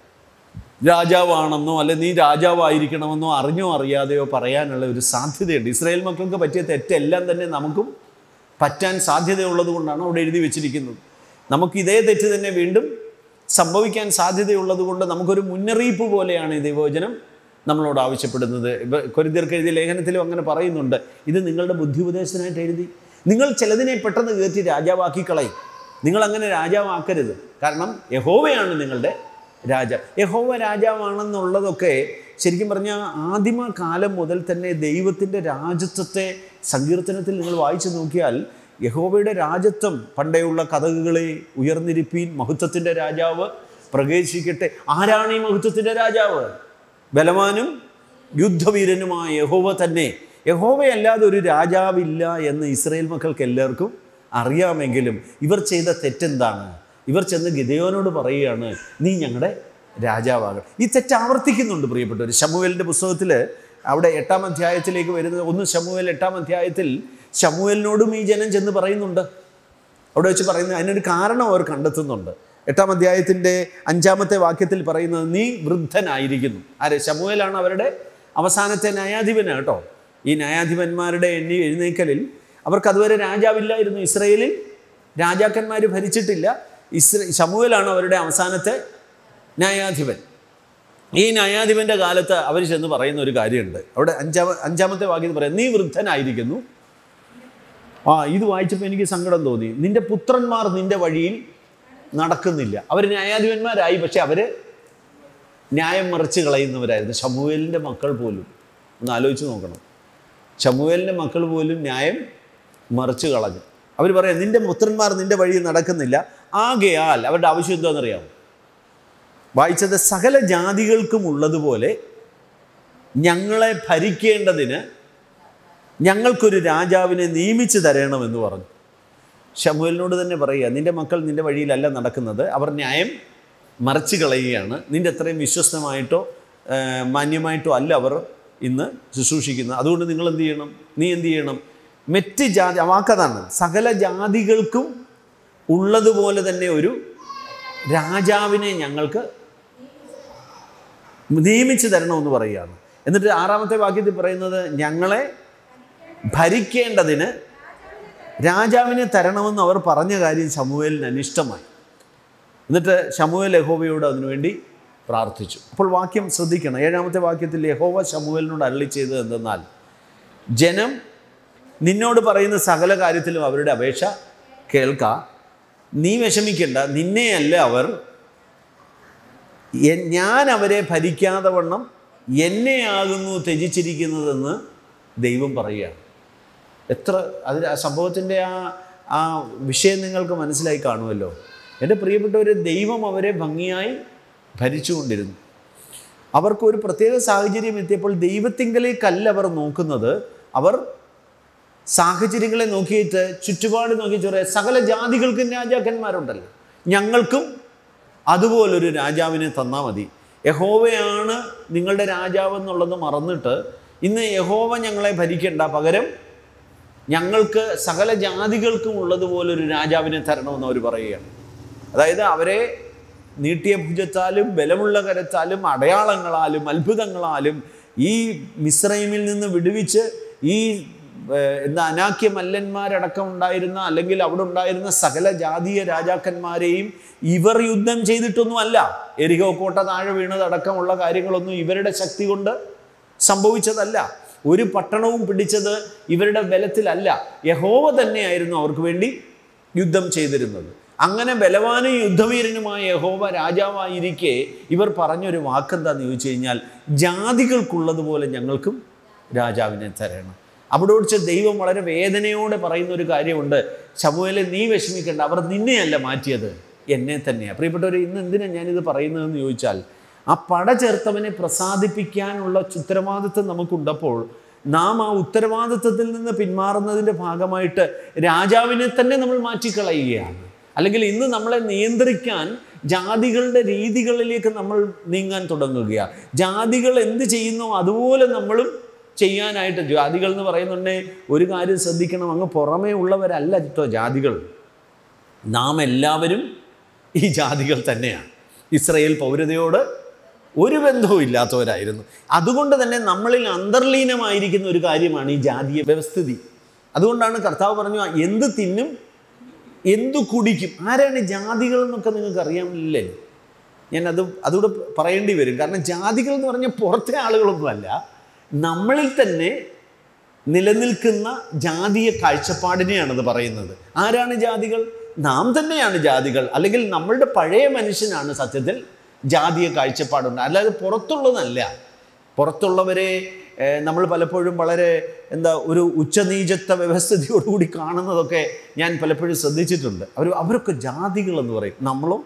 രാജാവാണെന്നോ അല്ലെ നീ രാജാവായിരിക്കണമെന്നോ അറിഞ്ഞോ അറിയാതെയോ പറയാനുള്ള ഒരു സാധ്യതയുണ്ട് ഇസ്രായേൽ മക്കൾക്ക് പറ്റിയ തെറ്റെല്ലാം തന്നെ നമുക്കും പറ്റാൻ സാധ്യതയുള്ളത് കൊണ്ടാണ് അവിടെ എഴുതി വെച്ചിരിക്കുന്നത് നമുക്ക് ഇതേ തെറ്റ് തന്നെ വീണ്ടും സംഭവിക്കാൻ സാധ്യതയുള്ളത് കൊണ്ട് നമുക്കൊരു മുന്നറിയിപ്പ് പോലെയാണ് ഈ ദൈവവചനം നമ്മളോട് ആവശ്യപ്പെടുന്നത് ഇപ്പം കൊരിന്തിയർക്ക് എഴുതിയ ലേഖനത്തിലും അങ്ങനെ പറയുന്നുണ്ട് ഇത് നിങ്ങളുടെ ബുദ്ധി ഉപദേശത്തിനായിട്ട് എഴുതി നിങ്ങൾ ചിലതിനെ പെട്ടെന്ന് കയറ്റി രാജാവാക്കി കളയും നിങ്ങൾ അങ്ങനെ രാജാവാക്കരുത് കാരണം യഹോവയാണ് നിങ്ങളുടെ രാജ യഹോവ രാജാവാണെന്നുള്ളതൊക്കെ ശരിക്കും പറഞ്ഞാൽ ആദിമ കാലം മുതൽ തന്നെ ദൈവത്തിൻ്റെ രാജ്യത്വത്തെ സങ്കീർത്തനത്തിൽ നിങ്ങൾ വായിച്ചു നോക്കിയാൽ യഹോവയുടെ രാജ്യത്വം പണ്ടേയുള്ള കഥകുകളെ ഉയർന്നിരിപ്പീൻ മഹത്വത്തിൻ്റെ രാജാവ് പ്രവേശിക്കട്ടെ ആരാണ് ഈ മഹത്വത്തിൻ്റെ രാജാവ് ബലവാനും യുദ്ധവീരനുമായ യഹോവ തന്നെ യഹോവയല്ലാതെ ഒരു രാജാവില്ല എന്ന് ഇസ്രയേൽ മക്കൾക്ക് എല്ലാവർക്കും അറിയാമെങ്കിലും ഇവർ ചെയ്ത തെറ്റെന്താണ് ഇവർ ചെന്ന് ഗിദയോനോട് പറയുകയാണ് നീ ഞങ്ങളുടെ രാജാവാകണം ഈ തെറ്റ് ആവർത്തിക്കുന്നുണ്ട് പ്രിയപ്പെട്ടവർ ശമുവേലിൻ്റെ പുസ്തകത്തിൽ അവിടെ എട്ടാം അധ്യായത്തിലേക്ക് വരുന്നത് ഒന്ന് ശമുവേൽ എട്ടാം അധ്യായത്തിൽ ശമുവേലിനോടും ഈ ജനം ചെന്ന് പറയുന്നുണ്ട് അവിടെ വെച്ച് പറയുന്നത് അതിനൊരു കാരണം അവർ കണ്ടെത്തുന്നുണ്ട് എട്ടാം അധ്യായത്തിൻ്റെ അഞ്ചാമത്തെ വാക്യത്തിൽ പറയുന്നത് നീ വൃദ്ധനായിരിക്കുന്നു ആരെ ശമുവേലാണ് അവരുടെ അവസാനത്തെ ന്യായാധിപന് കേട്ടോ ഈ ന്യായാധിപന്മാരുടെ എണ്ണി എഴുന്നേക്കലിൽ അവർക്ക് അതുവരെ രാജാവില്ലായിരുന്നു ഇസ്രയേലിൽ രാജാക്കന്മാർ ഭരിച്ചിട്ടില്ല ഇസ്ര ശമുവേലാണ് അവരുടെ അവസാനത്തെ ന്യായാധിപൻ ഈ ന്യായാധിപൻ്റെ കാലത്ത് അവർ ചെന്ന് പറയുന്ന ഒരു കാര്യമുണ്ട് അവിടെ അഞ്ചാമ അഞ്ചാമത്തെ വാക്യത്തിൽ പറയാം നീ വൃദ്ധനായിരിക്കുന്നു ആ ഇത് വായിച്ചപ്പോൾ എനിക്ക് സങ്കടം തോന്നി നിന്റെ പുത്രന്മാർ നിന്റെ വഴിയിൽ നടക്കുന്നില്ല അവർ ന്യായാധിപന്മാരായി പക്ഷെ അവർ ന്യായം മറിച്ച് കളയുന്നവരായിരുന്നു ശമുവേലിൻ്റെ മക്കൾ പോലും ഒന്ന് ആലോചിച്ച് നോക്കണം ശമുവേലിൻ്റെ മക്കൾ പോലും ന്യായം മറിച്ച് കളഞ്ഞു അവർ പറയാം നിന്റെ പുത്രന്മാർ നിന്റെ വഴിയിൽ നടക്കുന്നില്ല ആകയാൽ അവരുടെ ആവശ്യം എന്താണെന്നറിയാമോ വായിച്ചത് സകല ജാതികൾക്കും ഉള്ളതുപോലെ ഞങ്ങളെ ഭരിക്കേണ്ടതിന് ഞങ്ങൾക്കൊരു രാജാവിനെ നിയമിച്ചു തരണമെന്ന് പറഞ്ഞു ശമുവേലിനോട് തന്നെ പറയുക നിന്റെ മക്കൾ നിന്റെ വഴിയിലല്ല നടക്കുന്നത് അവർ ന്യായം മറച്ചു കളയുകയാണ് നിന്റെ അത്രയും വിശ്വസ്തമായിട്ടോ ആ, മാന്യമായിട്ടോ അല്ല അവർ ഇന്ന് ശുശ്രൂഷിക്കുന്നത് അതുകൊണ്ട് നിങ്ങൾ എന്ത് ചെയ്യണം നീ എന്ത് ചെയ്യണം മറ്റ് ജാതി ആ വാക്കതാണ് സകല ജാതികൾക്കും ഉള്ളതുപോലെ തന്നെ ഒരു രാജാവിനെ ഞങ്ങൾക്ക് നിയമിച്ചു തരണമെന്ന് പറയുകയാണ് എന്നിട്ട് ആറാമത്തെ വാക്യത്തിൽ പറയുന്നത് ഞങ്ങളെ ഭരിക്കേണ്ടതിന് രാജാവിനെ തരണമെന്ന് അവർ പറഞ്ഞ കാര്യം ശമുവേലിന് അനിഷ്ടമായി എന്നിട്ട് ശമുവേൽ യഹോവയോട് അതിനുവേണ്ടി പ്രാർത്ഥിച്ചു അപ്പോൾ വാക്യം ശ്രദ്ധിക്കണം ഏഴാമത്തെ വാക്യത്തിൽ യഹോവ ശമുവേലിനോട് അരളി ചെയ്തത് എന്തെന്നാൽ ജനം നിന്നോട് പറയുന്ന സകല കാര്യത്തിലും അവരുടെ അപേക്ഷ കേൾക്ക നീ വിഷമിക്കണ്ട നിന്നെയല്ല അവർ എൻ- ഞാൻ അവരെ ഭരിക്കാതെ വണ്ണം എന്നെയാകുന്നു ത്യജിച്ചിരിക്കുന്നതെന്ന് ദൈവം പറയുകയാണ് എത്ര അതിൽ ആ സംഭവത്തിൻ്റെ ആ ആ വിഷയം നിങ്ങൾക്ക് മനസ്സിലായി കാണുമല്ലോ എൻ്റെ പ്രിയപ്പെട്ടവർ ദൈവം അവരെ ഭംഗിയായി ഭരിച്ചുകൊണ്ടിരുന്നു അവർക്ക് ഒരു പ്രത്യേക സാഹചര്യം എത്തിയപ്പോൾ ദൈവത്തിങ്കലേക്കല്ല അവർ നോക്കുന്നത് അവർ സാഹചര്യങ്ങളെ നോക്കിയിട്ട് ചുറ്റുപാട് നോക്കി പറയാം സകല ജാതികൾക്കും രാജാക്കന്മാരുണ്ടല്ലോ ഞങ്ങൾക്കും അതുപോലൊരു രാജാവിനെ തന്നാൽ മതി യഹോവയാണ് നിങ്ങളുടെ രാജാവ് എന്നുള്ളത് മറന്നിട്ട് ഇന്ന് യഹോവ ഞങ്ങളെ ഭരിക്കേണ്ട പകരം ഞങ്ങൾക്ക് സകല ജാതികൾക്കും ഉള്ളതുപോലൊരു രാജാവിനെ തരണമെന്ന് അവർ പറയുകയാണ് അതായത് അവരെ നീട്ടിയ ഭുജത്താലും ബലമുള്ള കരത്താലും അടയാളങ്ങളാലും അത്ഭുതങ്ങളാലും ഈ മിശ്രൈമിൽ നിന്ന് വിടുവിച്ച് ഈ ഏഹ്, എന്താ അനാക്യ മല്ലന്മാരടക്കം ഉണ്ടായിരുന്ന അല്ലെങ്കിൽ അവിടെ ഉണ്ടായിരുന്ന സകല ജാതീയ രാജാക്കന്മാരെയും ഇവർ യുദ്ധം ചെയ്തിട്ടൊന്നുമല്ല എരിഹോ കോട്ട താഴെ വീണതടക്കമുള്ള കാര്യങ്ങളൊന്നും ഇവരുടെ ശക്തി കൊണ്ട് സംഭവിച്ചതല്ല ഒരു പട്ടണവും പിടിച്ചത് ഇവരുടെ ബലത്തിലല്ല യഹോവ തന്നെയായിരുന്നു അവർക്ക് വേണ്ടി യുദ്ധം ചെയ്തിരുന്നത് അങ്ങനെ ബലവാനും യുദ്ധവീരനുമായ യഹോവ രാജാവായിരിക്കെ ഇവർ പറഞ്ഞൊരു വാക്കെന്താന്ന് ചോദിച്ചു കഴിഞ്ഞാൽ ജാതികൾക്കുള്ളതുപോലെ ഞങ്ങൾക്കും രാജാവിനെ തരണം അവിടെ വെച്ച് ദൈവം വളരെ വേദനയോടെ പറയുന്ന ഒരു കാര്യമുണ്ട് ശമുവേലെ നീ വിഷമിക്കേണ്ട അവർ നിന്നെയല്ല മാറ്റിയത് എന്നെ തന്നെയാണ് പ്രിയപ്പെട്ടവർ ഇന്ന് എന്തിനാണ് ഞാനിത് പറയുന്നതെന്ന് ചോദിച്ചാൽ ആ പട ചേർത്തവനെ പ്രസാദിപ്പിക്കാനുള്ള ഉത്തരവാദിത്വം നമുക്കുണ്ടപ്പോൾ നാം ആ ഉത്തരവാദിത്വത്തിൽ നിന്ന് പിന്മാറുന്നതിൻ്റെ ഭാഗമായിട്ട് രാജാവിനെ തന്നെ നമ്മൾ മാറ്റിക്കളയുകയാണ് അല്ലെങ്കിൽ ഇന്ന് നമ്മളെ നിയന്ത്രിക്കാൻ ജാതികളുടെ രീതികളിലേക്ക് നമ്മൾ നീങ്ങാൻ തുടങ്ങുകയാണ് ജാതികൾ എന്ത് ചെയ്യുന്നോ അതുപോലെ നമ്മളും ചെയ്യാനായിട്ട് ജാതികൾ എന്ന് പറയുന്നുണ്ടേ ഒരു കാര്യം ശ്രദ്ധിക്കണം അങ്ങ് പുറമേ ഉള്ളവരല്ല കേട്ടോ ജാതികൾ നാം എല്ലാവരും ഈ ജാതികൾ തന്നെയാണ് ഇസ്രയേൽ പൗരതയോട് ഒരു ബന്ധവും ഇല്ലാത്തവരായിരുന്നു അതുകൊണ്ട് തന്നെ നമ്മളിൽ അന്തർലീനമായിരിക്കുന്ന ഒരു കാര്യമാണ് ഈ ജാതീയ വ്യവസ്ഥിതി അതുകൊണ്ടാണ് കർത്താവ് പറഞ്ഞു എന്ത് തിന്നും എന്തു കുടിക്കും ആരാണ് ഈ ജാതികൾ എന്നൊക്കെ നിങ്ങൾക്ക് അറിയാമില്ലേ ഞാൻ അത് അതുകൂടെ പറയേണ്ടി വരും കാരണം ജാതികൾ എന്ന് പറഞ്ഞാൽ പുറത്തെ ആളുകളൊന്നുമല്ല നമ്മളിൽ തന്നെ നിലനിൽക്കുന്ന ജാതീയ കാഴ്ചപ്പാടിനെയാണത് പറയുന്നത് ആരാണ് ജാതികൾ നാം തന്നെയാണ് ജാതികൾ അല്ലെങ്കിൽ നമ്മളുടെ പഴയ മനുഷ്യനാണ് സത്യത്തിൽ ജാതീയ കാഴ്ചപ്പാടുണ്ട് അല്ലാതെ പുറത്തുള്ളതല്ല പുറത്തുള്ളവരെ ഏഹ്, നമ്മൾ പലപ്പോഴും വളരെ എന്താ ഒരു ഉച്ചനീചത്വ വ്യവസ്ഥിതിയോടുകൂടി കാണുന്നതൊക്കെ ഞാൻ പലപ്പോഴും ശ്രദ്ധിച്ചിട്ടുണ്ട് അവർ അവരൊക്കെ ജാതികൾ എന്ന് പറയും നമ്മളും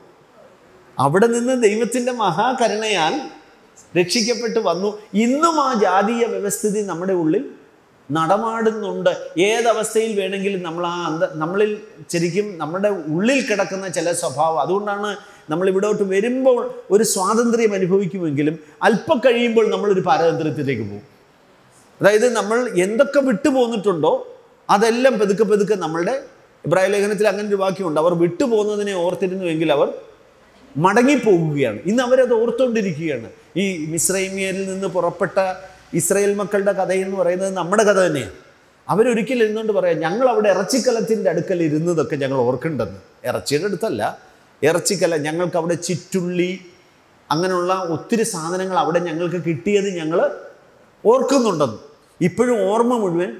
അവിടെ നിന്ന് ദൈവത്തിൻ്റെ മഹാകരുണയാൽ രക്ഷിക്കപ്പെട്ട് വന്നു ഇന്നും ആ ജാതീയ വ്യവസ്ഥിതി നമ്മുടെ ഉള്ളിൽ നടമാടുന്നുണ്ട് ഏതവസ്ഥയിൽ വേണമെങ്കിലും നമ്മൾ ആ അന്ത നമ്മളിൽ ശരിക്കും നമ്മുടെ ഉള്ളിൽ കിടക്കുന്ന ചില സ്വഭാവം അതുകൊണ്ടാണ് നമ്മൾ ഇവിടോട്ട് വരുമ്പോൾ ഒരു സ്വാതന്ത്ര്യം അനുഭവിക്കുമെങ്കിലും അല്പം കഴിയുമ്പോൾ നമ്മളൊരു പാരതന്ത്ര്യത്തിലേക്ക് പോകും അതായത് നമ്മൾ എന്തൊക്കെ വിട്ടു പോന്നിട്ടുണ്ടോ അതെല്ലാം പെതുക്കെ പെതുക്കെ നമ്മളുടെ ഇബ്രാഹിം ലേഖനത്തിൽ അങ്ങനെ ഒരു വാക്യമുണ്ട് അവർ വിട്ടു പോകുന്നതിനെ ഓർത്തിരുന്നുവെങ്കിൽ അവർ മടങ്ങിപ്പോകുകയാണ് ഇന്ന് അവരത് ഓർത്തുകൊണ്ടിരിക്കുകയാണ് ഈ മിശ്രൈമിയരിൽ നിന്ന് പുറപ്പെട്ട ഇസ്രായേൽ മക്കളുടെ കഥയെന്ന് പറയുന്നത് നമ്മുടെ കഥ തന്നെയാണ് അവരൊരിക്കലും ഇരുന്നുകൊണ്ട് പറയാം ഞങ്ങൾ അവിടെ ഇറച്ചിക്കലത്തിൻ്റെ അടുക്കൽ ഇരുന്നതൊക്കെ ഞങ്ങൾ ഓർക്കുന്നുണ്ടെന്ന് ഇറച്ചിയുടെ അടുത്തല്ല ഇറച്ചിക്കല ഞങ്ങൾക്ക് അവിടെ ചിറ്റുള്ളി അങ്ങനെയുള്ള ഒത്തിരി സാധനങ്ങൾ അവിടെ ഞങ്ങൾക്ക് കിട്ടിയത് ഞങ്ങൾ ഓർക്കുന്നുണ്ടെന്ന് ഇപ്പോഴും ഓർമ്മ മുഴുവൻ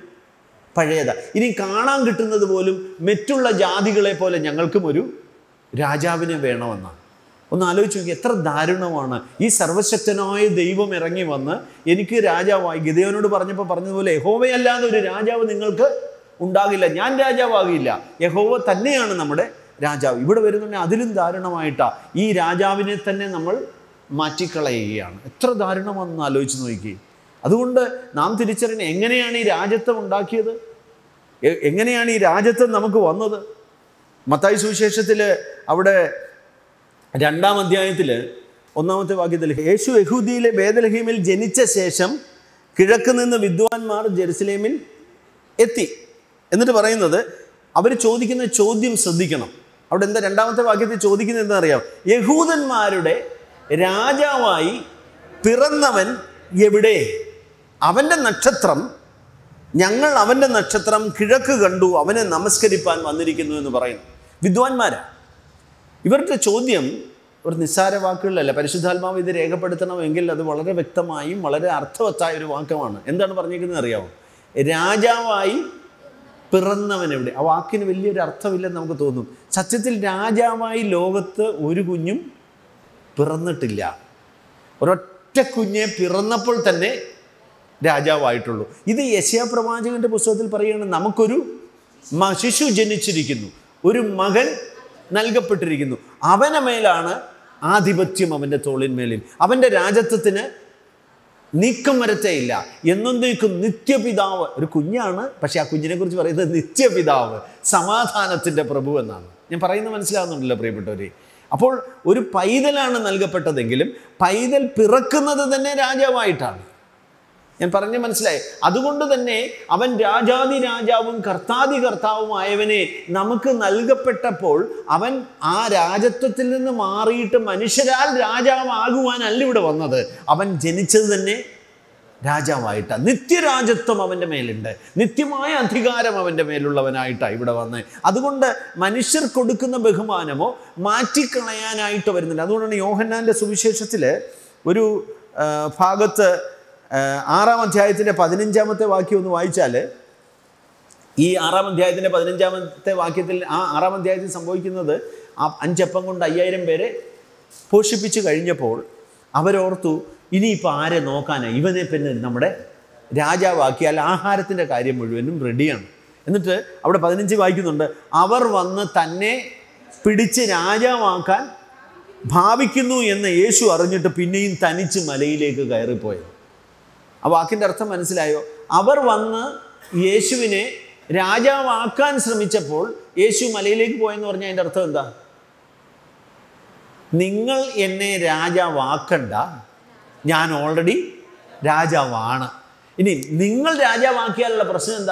പഴയതാ ഇനി കാണാൻ കിട്ടുന്നത് പോലും മറ്റുള്ള ജാതികളെ പോലെ ഞങ്ങൾക്കും ഒരു രാജാവിനെ വേണമെന്നാണ് ഒന്ന് ആലോചിച്ച് നോക്കി എത്ര ദാരുണമാണ് ഈ സർവശക്തനായ ദൈവം ഇറങ്ങി വന്ന് എനിക്ക് രാജാവായി ഗിതയോനോട് പറഞ്ഞപ്പോൾ പറഞ്ഞതുപോലെ യഹോവയല്ലാതെ ഒരു രാജാവ് നിങ്ങൾക്ക് ഉണ്ടാകില്ല ഞാൻ രാജാവാകില്ല യഹോവ തന്നെയാണ് നമ്മുടെ രാജാവ് ഇവിടെ വരുന്നുണ്ടെങ്കിൽ അതിലും ദാരുണമായിട്ടാണ് ഈ രാജാവിനെ തന്നെ നമ്മൾ മാറ്റിക്കളയുകയാണ് എത്ര ദാരുണമാണെന്ന് ആലോചിച്ച് നോക്കി അതുകൊണ്ട് നാം തിരിച്ചറിയണം എങ്ങനെയാണ് ഈ രാജ്യത്വം ഉണ്ടാക്കിയത് എ- എങ്ങനെയാണ് ഈ രാജ്യത്വം നമുക്ക് വന്നത് മത്തായി സുവിശേഷത്തിൽ അവിടെ രണ്ടാം അധ്യായത്തിൽ ഒന്നാമത്തെ വാക്യത്തിൽ യേശു യഹൂദിയിലെ ബേദലഹീമിൽ ജനിച്ച ശേഷം കിഴക്ക് നിന്ന് വിദ്വാൻമാർ ജെറുസലേമിൽ എത്തി എന്നിട്ട് പറയുന്നത് അവർ ചോദിക്കുന്ന ചോദ്യം ശ്രദ്ധിക്കണം അവിടെ എന്താ രണ്ടാമത്തെ വാക്യത്തിൽ ചോദിക്കുന്നത് എന്താ അറിയാം യഹൂദന്മാരുടെ രാജാവായി പിറന്നവൻ എവിടെ അവൻ്റെ നക്ഷത്രം ഞങ്ങൾ അവൻ്റെ നക്ഷത്രം കിഴക്ക് കണ്ടു അവനെ നമസ്കരിപ്പാൻ വന്നിരിക്കുന്നു എന്ന് പറയുന്നു വിദ്വാൻമാരാ ഇവരുടെ ചോദ്യം ഒരു നിസ്സാര വാക്കുകളിലല്ല പരിശുദ്ധാത്മാവ് ഇത് രേഖപ്പെടുത്തണമെങ്കിൽ അത് വളരെ വ്യക്തമായും വളരെ അർത്ഥവത്തായ ഒരു വാക്യമാണ് എന്താണ് പറഞ്ഞിരിക്കുന്നത് അറിയാമോ രാജാവായി പിറന്നവൻ എവിടെ ആ വാക്കിന് വലിയൊരു അർത്ഥമില്ലെന്ന് നമുക്ക് തോന്നും സത്യത്തിൽ രാജാവായി ലോകത്ത് ഒരു കുഞ്ഞും പിറന്നിട്ടില്ല ഒരൊറ്റ കുഞ്ഞെ പിറന്നപ്പോൾ തന്നെ രാജാവായിട്ടുള്ളൂ ഇത് യശയാ പ്രവാചകന്റെ പുസ്തകത്തിൽ പറയുകയാണ് നമുക്കൊരു മ- ശിശു ജനിച്ചിരിക്കുന്നു ഒരു മകൻ നൽകപ്പെട്ടിരിക്കുന്നു അവന മേലാണ് ആധിപത്യം അവൻ്റെ തോളിന്മേലിൽ അവൻ്റെ രാജത്വത്തിന് നീക്കം വരത്തേയില്ല എന്നൊന്നേക്കും നിത്യപിതാവ് ഒരു കുഞ്ഞാണ് പക്ഷെ ആ കുഞ്ഞിനെ കുറിച്ച് പറയുന്നത് നിത്യപിതാവ് സമാധാനത്തിൻ്റെ പ്രഭു എന്നാണ് ഞാൻ പറയുന്നത് മനസ്സിലാവുന്നുണ്ടല്ലോ പ്രിയപ്പെട്ടവരെ അപ്പോൾ ഒരു പൈതലാണ് നൽകപ്പെട്ടതെങ്കിലും പൈതൽ പിറക്കുന്നത് തന്നെ രാജാവായിട്ടാണ് ഞാൻ പറഞ്ഞ് മനസ്സിലായി അതുകൊണ്ട് തന്നെ അവൻ രാജാതി രാജാവും കർത്താതി കർത്താവുമായവനെ നമുക്ക് നൽകപ്പെട്ടപ്പോൾ അവൻ ആ രാജത്വത്തിൽ നിന്ന് മാറിയിട്ട് മനുഷ്യരാൽ രാജാവാകുവാനല്ല ഇവിടെ വന്നത് അവൻ ജനിച്ചത് തന്നെ രാജാവായിട്ടാണ് നിത്യരാജത്വം അവൻ്റെ മേലുണ്ട് നിത്യമായ അധികാരം അവൻ്റെ മേലുള്ളവനായിട്ടാണ് ഇവിടെ വന്നത് അതുകൊണ്ട് മനുഷ്യർ കൊടുക്കുന്ന ബഹുമാനമോ മാറ്റിക്കളയാനായിട്ട് വരുന്നില്ല അതുകൊണ്ടാണ് യോഹന്നാൻ്റെ സുവിശേഷത്തിൽ ഒരു ആ, ഭാഗത്ത് ആ, ആറാം അധ്യായത്തിൻ്റെ പതിനഞ്ചാമത്തെ വാക്യം ഒന്ന് വായിച്ചാൽ ഈ ആറാം അധ്യായത്തിൻ്റെ പതിനഞ്ചാമത്തെ വാക്യത്തിൽ ആ ആറാം അധ്യായത്തിൽ സംഭവിക്കുന്നത് ആ അഞ്ചപ്പം കൊണ്ട് അയ്യായിരം പേരെ പോഷിപ്പിച്ച് കഴിഞ്ഞപ്പോൾ അവരോർത്തു ഇനിയിപ്പോൾ ആരെ നോക്കാനാണ് ഇവനെ പിന്നെ നമ്മുടെ രാജാവാക്കിയാൽ ആഹാരത്തിൻ്റെ കാര്യം മുഴുവനും റെഡിയാണ് എന്നിട്ട് അവിടെ പതിനഞ്ച് വായിക്കുന്നുണ്ട് അവർ വന്ന് തന്നെ പിടിച്ച് രാജാവാക്കാൻ ഭാവിക്കുന്നു എന്ന് യേശു അറിഞ്ഞിട്ട് പിന്നെയും തനിച്ച് മലയിലേക്ക് കയറിപ്പോയത് ആ വാക്കിൻ്റെ അർത്ഥം മനസ്സിലായോ അവർ വന്ന് യേശുവിനെ രാജാവാക്കാൻ ശ്രമിച്ചപ്പോൾ യേശു മലയിലേക്ക് പോയെന്ന് പറഞ്ഞാൽ അതിൻ്റെ അർത്ഥം എന്താ നിങ്ങൾ എന്നെ രാജാവാക്കണ്ട ഞാൻ ഓൾറെഡി രാജാവാണ് ഇനി നിങ്ങൾ രാജാവാക്കിയാലുള്ള പ്രശ്നം എന്താ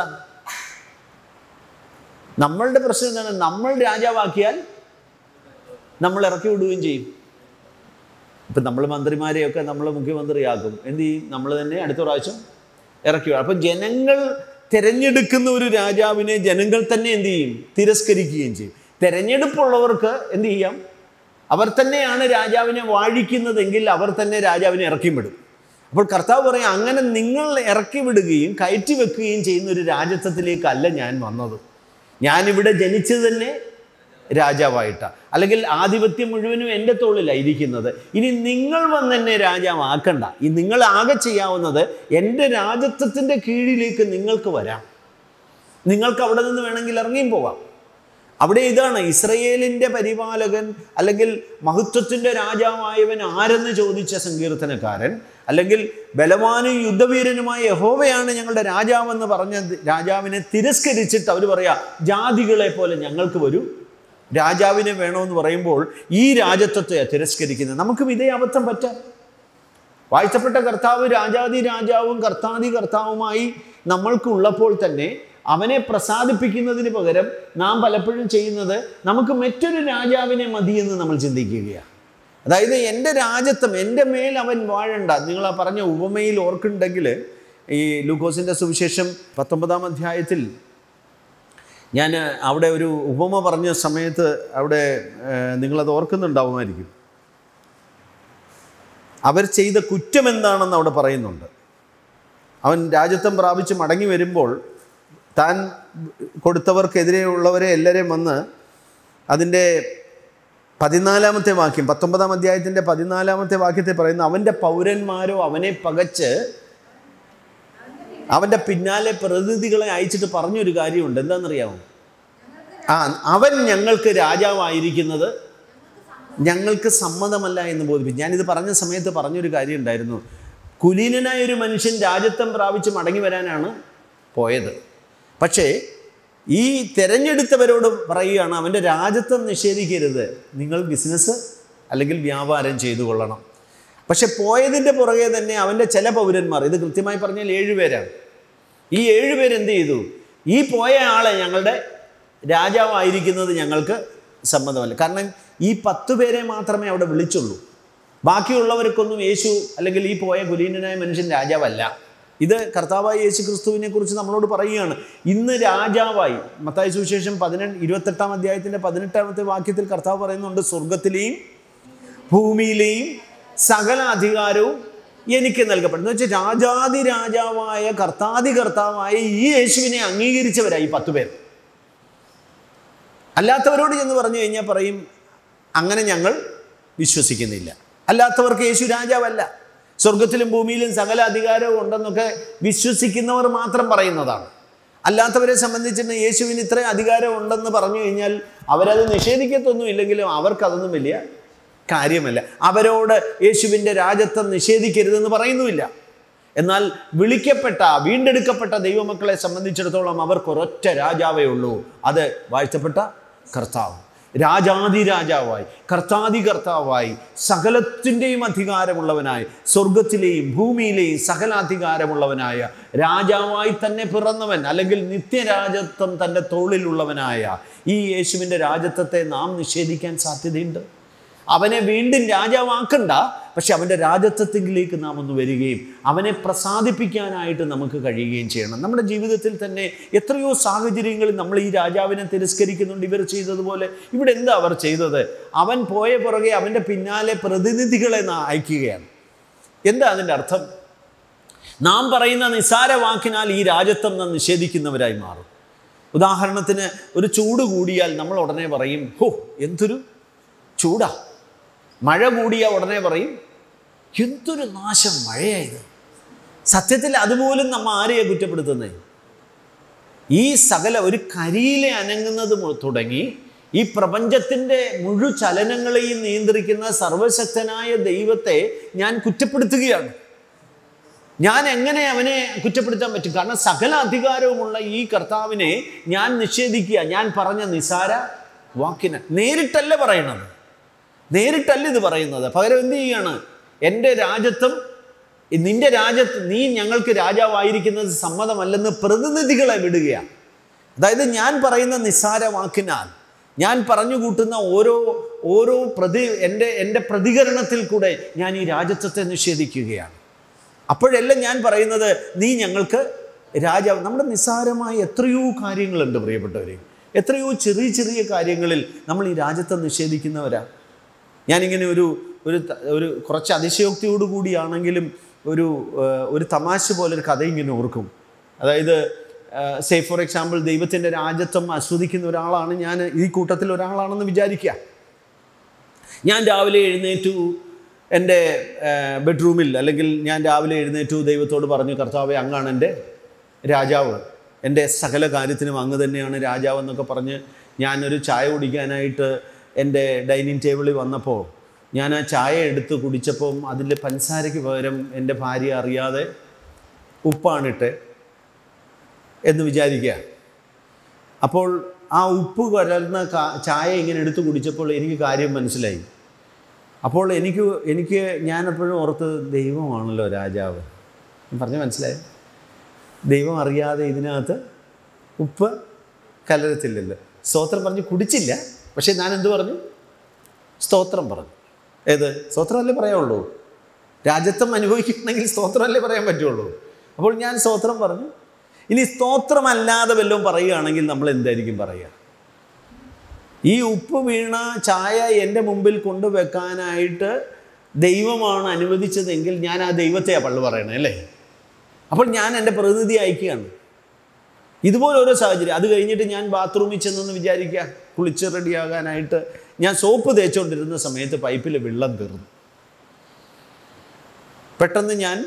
നമ്മളുടെ പ്രശ്നം എന്താണ് നമ്മൾ രാജാവാക്കിയാൽ നമ്മൾ ഇറക്കി വിടുകയും ചെയ്യും ഇപ്പം നമ്മൾ മന്ത്രിമാരെയൊക്കെ നമ്മൾ മുഖ്യമന്ത്രിയാക്കും എന്ത് ചെയ്യും നമ്മൾ തന്നെ അടുത്ത പ്രാവശ്യം ഇറക്കി വിടും അപ്പം ജനങ്ങൾ തിരഞ്ഞെടുക്കുന്ന ഒരു രാജാവിനെ ജനങ്ങൾ തന്നെ എന്ത് ചെയ്യും തിരസ്കരിക്കുകയും ചെയ്യും തിരഞ്ഞെടുപ്പുള്ളവർക്ക് എന്ത് ചെയ്യാം അവർ തന്നെയാണ് രാജാവിനെ വാഴിക്കുന്നതെങ്കിൽ അവർ തന്നെ രാജാവിനെ ഇറക്കി വിടും അപ്പോൾ കർത്താവ് പറയും അങ്ങനെ നിങ്ങൾ ഇറക്കി വിടുകയും കയറ്റി വെക്കുകയും ചെയ്യുന്ന ഒരു രാജത്വത്തിലേക്കല്ല ഞാൻ വന്നത് ഞാനിവിടെ ജനിച്ചത് തന്നെ രാജാവായിട്ടാണ് അല്ലെങ്കിൽ ആധിപത്യം മുഴുവനും എൻ്റെ തോളിലാണ് ഇരിക്കുന്നത് ഇനി നിങ്ങൾ വന്ന് എന്നെ രാജാവാക്കണ്ട ഈ നിങ്ങൾ ആകെ ചെയ്യാവുന്നത് എൻ്റെ രാജത്വത്തിൻ്റെ കീഴിലേക്ക് നിങ്ങൾക്ക് വരാം നിങ്ങൾക്ക് അവിടെ നിന്ന് വേണമെങ്കിൽ ഇറങ്ങിയും പോവാം അവിടെ ഇതാണ് ഇസ്രയേലിൻ്റെ പരിപാലകൻ അല്ലെങ്കിൽ മഹത്വത്തിൻ്റെ രാജാവായവൻ ആരെന്ന് ചോദിച്ച സങ്കീർത്തനക്കാരൻ അല്ലെങ്കിൽ ബലവാനും യുദ്ധവീരനുമായ യഹോവയാണ് ഞങ്ങളുടെ രാജാവെന്ന് പറഞ്ഞ രാജാവിനെ തിരസ്കരിച്ചിട്ട് അവർ പറയാ ജാതികളെ പോലെ ഞങ്ങൾക്ക് വരൂ രാജാവിനെ വേണമെന്ന് പറയുമ്പോൾ ഈ രാജത്വത്തെ തിരസ്കരിക്കുന്നത് നമുക്കും ഇതേ അബദ്ധം പറ്റാം വാഴ്ത്തപ്പെട്ട കർത്താവ് രാജാതി രാജാവും കർത്താതി കർത്താവുമായി നമ്മൾക്കുള്ളപ്പോൾ തന്നെ അവനെ പ്രസാദിപ്പിക്കുന്നതിന് പകരം നാം പലപ്പോഴും ചെയ്യുന്നത് നമുക്ക് മറ്റൊരു രാജാവിനെ മതിയെന്ന് നമ്മൾ ചിന്തിക്കുകയാണ് അതായത് എൻ്റെ രാജ്യത്വം എൻ്റെ മേൽ അവൻ വാഴണ്ട നിങ്ങൾ ആ പറഞ്ഞ ഉപമയിൽ ഓർക്കുന്നുണ്ടെങ്കിൽ ഈ ലൂക്കോസിൻ്റെ സുവിശേഷം പത്തൊമ്പതാം അധ്യായത്തിൽ ഞാൻ അവിടെ ഒരു ഉപമ പറഞ്ഞ സമയത്ത് അവിടെ ഏഹ്, നിങ്ങളത് ഓർക്കുന്നുണ്ടാവുമായിരിക്കും അവർ ചെയ്ത കുറ്റം എന്താണെന്ന് അവിടെ പറയുന്നുണ്ട് അവൻ രാജ്യത്വം പ്രാപിച്ച് മടങ്ങി വരുമ്പോൾ താൻ കൊടുത്തവർക്കെതിരെ ഉള്ളവരെ എല്ലാവരെയും വന്ന് അതിൻ്റെ പതിനാലാമത്തെ വാക്യം പത്തൊമ്പതാം അധ്യായത്തിൻ്റെ പതിനാലാമത്തെ വാക്യത്തെ പറയുന്ന അവൻ്റെ പൗരന്മാരോ അവനെ പകച്ച് അവൻ്റെ പിന്നാലെ പ്രതിനിധികളെ അയച്ചിട്ട് പറഞ്ഞൊരു കാര്യമുണ്ട് എന്താണെന്നറിയാമോ ആ അവൻ ഞങ്ങൾക്ക് രാജാവായിരിക്കുന്നത് ഞങ്ങൾക്ക് സമ്മതമല്ല എന്ന് ബോധിപ്പിച്ചു ഞാനിത് പറഞ്ഞ സമയത്ത് പറഞ്ഞൊരു കാര്യം ഉണ്ടായിരുന്നു കുലീനനായ ഒരു മനുഷ്യൻ രാജ്യത്വം പ്രാപിച്ച് മടങ്ങി വരാനാണ് പോയത് പക്ഷേ ഈ തിരഞ്ഞെടുത്തവരോട് പറയുകയാണ് അവൻ്റെ രാജ്യത്വം നിഷേധിക്കരുത് നിങ്ങൾ ബിസിനസ് അല്ലെങ്കിൽ വ്യാപാരം ചെയ്തു കൊള്ളണം പക്ഷെ പോയതിൻ്റെ പുറകെ തന്നെ അവൻ്റെ ചില പൗരന്മാർ ഇത് കൃത്യമായി പറഞ്ഞാൽ ഏഴുപേരാണ് ഈ ഏഴുപേര് എന്ത് ചെയ്തു ഈ പോയ ആളെ ഞങ്ങളുടെ രാജാവായിരിക്കുന്നത് ഞങ്ങൾക്ക് സമ്മതമല്ല കാരണം ഈ പത്ത് പേരെ മാത്രമേ അവിടെ വിളിച്ചുള്ളൂ ബാക്കിയുള്ളവർക്കൊന്നും യേശു അല്ലെങ്കിൽ ഈ പോയ കുലീനനായ മനുഷ്യൻ രാജാവല്ല ഇത് കർത്താവായ യേശു ക്രിസ്തുവിനെ കുറിച്ച് നമ്മളോട് പറയുകയാണ് ഇന്ന് രാജാവായി മത്തായ സുവിശേഷം പതിനെട്ട് ഇരുപത്തെട്ടാം അധ്യായത്തിൻ്റെ പതിനെട്ടാമത്തെ വാക്യത്തിൽ കർത്താവ് പറയുന്നുണ്ട് സ്വർഗത്തിലെയും ഭൂമിയിലെയും സകല അധികാരവും എനിക്ക് നൽകപ്പെടുന്നത് എന്ന് വെച്ചാൽ രാജാതി രാജാവായ കർത്താതി കർത്താവായ ഈ യേശുവിനെ അംഗീകരിച്ചവരായി പത്ത് പേർ അല്ലാത്തവരോട് ചെന്ന് പറഞ്ഞു കഴിഞ്ഞാൽ പറയും അങ്ങനെ ഞങ്ങൾ വിശ്വസിക്കുന്നില്ല അല്ലാത്തവർക്ക് യേശു രാജാവല്ല സ്വർഗത്തിലും ഭൂമിയിലും സകല അധികാരവും ഉണ്ടെന്നൊക്കെ വിശ്വസിക്കുന്നവർ മാത്രം പറയുന്നതാണ് അല്ലാത്തവരെ സംബന്ധിച്ചിട്ട് യേശുവിന് ഇത്ര അധികാരം ഉണ്ടെന്ന് പറഞ്ഞു കഴിഞ്ഞാൽ അവരത് നിഷേധിക്കത്തൊന്നും ഇല്ലെങ്കിലും അവർക്കതൊന്നും വലിയ കാര്യമല്ല അവരോട് യേശുവിൻ്റെ രാജത്വം നിഷേധിക്കരുതെന്ന് പറയുന്നുമില്ല എന്നാൽ വിളിക്കപ്പെട്ട വീണ്ടെടുക്കപ്പെട്ട ദൈവമക്കളെ സംബന്ധിച്ചിടത്തോളം അവർക്ക് ഒരൊറ്റ രാജാവേ ഉള്ളൂ അത് വാഴ്ത്തപ്പെട്ട കർത്താവ് രാജാതി രാജാവായി കർത്താതി കർത്താവായി സകലത്തിൻ്റെയും അധികാരമുള്ളവനായി സ്വർഗത്തിലെയും ഭൂമിയിലെയും സകല അധികാരമുള്ളവനായ രാജാവായി തന്നെ പിറന്നവൻ അല്ലെങ്കിൽ നിത്യരാജത്വം തൻ്റെ തോളിലുള്ളവനായ ഈ യേശുവിൻ്റെ രാജത്വത്തെ നാം നിഷേധിക്കാൻ സാധ്യതയുണ്ട് അവനെ വീണ്ടും രാജാവാക്കണ്ട പക്ഷെ അവൻ്റെ രാജത്വത്തിലേക്ക് നാം ഒന്ന് വരികയും അവനെ പ്രസാദിപ്പിക്കാനായിട്ട് നമുക്ക് കഴിയുകയും ചെയ്യണം നമ്മുടെ ജീവിതത്തിൽ തന്നെ എത്രയോ സാഹചര്യങ്ങളിൽ നമ്മൾ ഈ രാജാവിനെ തിരസ്കരിക്കുന്നുണ്ട് ഇവർ ചെയ്തതുപോലെ ഇവിടെ എന്താ അവർ ചെയ്തത് അവൻ പോയ പുറകെ അവൻ്റെ പിന്നാലെ പ്രതിനിധികളെ നാ അയക്കുകയാണ് എന്താ അതിൻ്റെ അർത്ഥം നാം പറയുന്ന നിസാര വാക്കിനാൽ ഈ രാജത്വം നാം നിഷേധിക്കുന്നവരായി മാറും ഉദാഹരണത്തിന് ഒരു ചൂട് കൂടിയാൽ നമ്മൾ ഉടനെ പറയും ഹോ എന്തൊരു ചൂടാ മഴ കൂടിയ ഉടനെ പറയും എന്തൊരു നാശം മഴയായത് സത്യത്തിൽ അതുപോലും നമ്മ ആരെയാ കുറ്റപ്പെടുത്തുന്നത് ഈ സകല ഒരു കരിയിലെ അനങ്ങുന്നത് മു- തുടങ്ങി ഈ പ്രപഞ്ചത്തിൻ്റെ മുഴു ചലനങ്ങളെയും നിയന്ത്രിക്കുന്ന സർവശക്തനായ ദൈവത്തെ ഞാൻ കുറ്റപ്പെടുത്തുകയാണ് ഞാൻ എങ്ങനെ അവനെ കുറ്റപ്പെടുത്താൻ പറ്റും കാരണം സകല അധികാരവുമുള്ള ഈ കർത്താവിനെ ഞാൻ നിഷേധിക്കുക ഞാൻ പറഞ്ഞ നിസാര വാക്കിന് നേരിട്ടല്ല പറയണത് നേരിട്ടല്ല ഇത് പറയുന്നത് പകരം എന്ത് ചെയ്യാണ് എൻ്റെ രാജ്യത്വം നിന്റെ രാജ്യത്ത് നീ ഞങ്ങൾക്ക് രാജാവായിരിക്കുന്നത് സമ്മതമല്ലെന്ന് പ്രതിനിധികളെ വിടുകയാണ് അതായത് ഞാൻ പറയുന്ന നിസ്സാര വാക്കിനാൽ ഞാൻ പറഞ്ഞു കൂട്ടുന്ന ഓരോ ഓരോ പ്രതി എൻ്റെ എൻ്റെ പ്രതികരണത്തിൽ കൂടെ ഞാൻ ഈ രാജ്യത്വത്തെ നിഷേധിക്കുകയാണ് അപ്പോഴെല്ലാം ഞാൻ പറയുന്നത് നീ ഞങ്ങൾക്ക് രാജാവ് നമ്മുടെ നിസ്സാരമായ എത്രയോ കാര്യങ്ങളുണ്ട് പ്രിയപ്പെട്ടവരെ എത്രയോ ചെറിയ ചെറിയ കാര്യങ്ങളിൽ നമ്മൾ ഈ രാജ്യത്തെ നിഷേധിക്കുന്നവരാ ഞാനിങ്ങനെ ഒരു ഒരു ത- ഒരു കുറച്ച് അതിശയോക്തിയോട് കൂടിയാണെങ്കിലും ഒരു ഏഹ്, ഒരു തമാശ പോലെ ഒരു കഥ ഇങ്ങനെ ഓർക്കും അതായത് സേ ഫോർ എക്സാമ്പിൾ ദൈവത്തിൻ്റെ രാജ്യത്വം ആസ്വദിക്കുന്ന ഒരാളാണ് ഞാൻ ഈ കൂട്ടത്തിൽ ഒരാളാണെന്ന് വിചാരിക്കുക ഞാൻ രാവിലെ എഴുന്നേറ്റു എൻ്റെ ബെഡ്റൂമിൽ അല്ലെങ്കിൽ ഞാൻ രാവിലെ എഴുന്നേറ്റു ദൈവത്തോട് പറഞ്ഞു കർത്താവെ അങ്ങാണ് എൻ്റെ രാജാവ് എൻ്റെ സകല കാര്യത്തിനും അങ്ങ് തന്നെയാണ് രാജാവ് എന്നൊക്കെ പറഞ്ഞ് ഞാനൊരു ചായ കുടിക്കാനായിട്ട് എൻ്റെ ഡൈനിങ് ടേബിളിൽ വന്നപ്പോൾ ഞാൻ ആ ചായ എടുത്ത് കുടിച്ചപ്പം അതിൽ പഞ്ചസാരയ്ക്ക് പകരം എൻ്റെ ഭാര്യ അറിയാതെ ഉപ്പാണിട്ട് എന്ന് വിചാരിക്കുക അപ്പോൾ ആ ഉപ്പ് കലർന്ന കാ- ചായ ഇങ്ങനെ എടുത്ത് കുടിച്ചപ്പോൾ എനിക്ക് കാര്യം മനസ്സിലായി അപ്പോൾ എനിക്ക് എനിക്ക് ഞാനെപ്പോഴും ഓർത്ത് ദൈവമാണല്ലോ രാജാവ് പറഞ്ഞ് മനസ്സിലായോ ദൈവം അറിയാതെ ഇതിനകത്ത് ഉപ്പ് കലരത്തില്ലല്ലോ സ്തോത്രം പറഞ്ഞ് കുടിച്ചില്ല പക്ഷേ ഞാൻ എന്ത് പറഞ്ഞു സ്തോത്രം പറഞ്ഞു ഏത് സ്തോത്രമല്ലേ പറയാവുള്ളൂ രാജ്യത്വം അനുഭവിക്കണമെങ്കിൽ സ്തോത്രമല്ലേ പറയാൻ പറ്റുള്ളൂ അപ്പോൾ ഞാൻ സ്തോത്രം പറഞ്ഞു ഇനി സ്തോത്രമല്ലാതെ വല്ലതും പറയുകയാണെങ്കിൽ നമ്മൾ എന്തായിരിക്കും പറയുക ഈ ഉപ്പ് വീണ ചായ എൻ്റെ മുമ്പിൽ കൊണ്ടുവെക്കാനായിട്ട് ദൈവമാണ് അനുവദിച്ചതെങ്കിൽ ഞാൻ ആ ദൈവത്തെയാണ് പള്ളു പറയണേ അല്ലേ അപ്പോൾ ഞാൻ എൻ്റെ പ്രതിനിധി അയക്കുകയാണ് ഇതുപോലെ ഓരോ സാഹചര്യം അത് കഴിഞ്ഞിട്ട് ഞാൻ ബാത്റൂമിൽ ചെന്നെന്ന് വിചാരിക്കുക കുളിച്ച് റെഡിയാകാനായിട്ട് ഞാൻ സോപ്പ് തേച്ചുകൊണ്ടിരുന്ന സമയത്ത് പൈപ്പിൽ വെള്ളം തീർന്നു പെട്ടെന്ന് ഞാൻ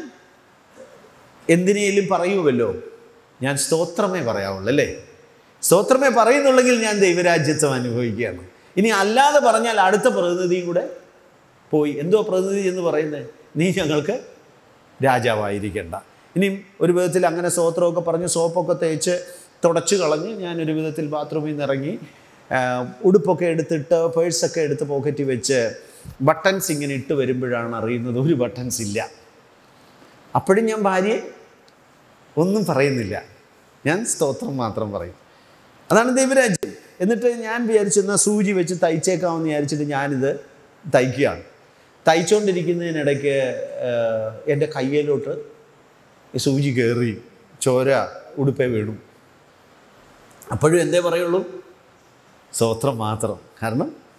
എന്തിനേലും പറയുമല്ലോ ഞാൻ സ്തോത്രമേ പറയാവുള്ളൂ അല്ലേ സ്തോത്രമേ പറയുന്നുള്ളെങ്കിൽ ഞാൻ ദൈവരാജ്യത്വം അനുഭവിക്കുകയാണ് ഇനി അല്ലാതെ പറഞ്ഞാൽ അടുത്ത പ്രതിനിധിയും കൂടെ പോയി എന്തോ പ്രതിനിധി എന്ന് പറയുന്നത് നീ ഞങ്ങൾക്ക് രാജാവായിരിക്കണ്ട ഇനിയും ഒരു വിധത്തിൽ അങ്ങനെ സ്തോത്രമൊക്കെ പറഞ്ഞ് സോപ്പൊക്കെ തേച്ച് തുടച്ച് കളഞ്ഞ് ഞാൻ ഒരു വിധത്തിൽ ബാത്റൂമിൽ നിന്ന് ഇറങ്ങി ആ, ഉടുപ്പൊക്കെ എടുത്തിട്ട് പേഴ്സൊക്കെ എടുത്ത് പോക്കറ്റിൽ വെച്ച് ബട്ടൺസ് ഇങ്ങനെ ഇട്ട് വരുമ്പോഴാണ് അറിയുന്നത് ഒരു ബട്ടൺസ് ഇല്ല അപ്പോഴും ഞാൻ ഭാര്യയെ ഒന്നും പറയുന്നില്ല ഞാൻ സ്തോത്രം മാത്രം പറയും അതാണ് ദൈവരാജ്യം എന്നിട്ട് ഞാൻ വിചാരിച്ചെന്നാൽ സൂചി വെച്ച് തയ്ച്ചേക്കാമെന്ന് വിചാരിച്ചിട്ട് ഞാനിത് തയ്ക്കുകയാണ് തയ്ച്ചുകൊണ്ടിരിക്കുന്നതിനിടയ്ക്ക് ഏഹ്, എൻ്റെ കയ്യിലോട്ട് ഈ സൂചി കയറി ചോര ഉടുപ്പേ വീണു അപ്പോഴും എന്തേ പറയുള്ളൂ സ്തോത്രം മാത്രം കാരണം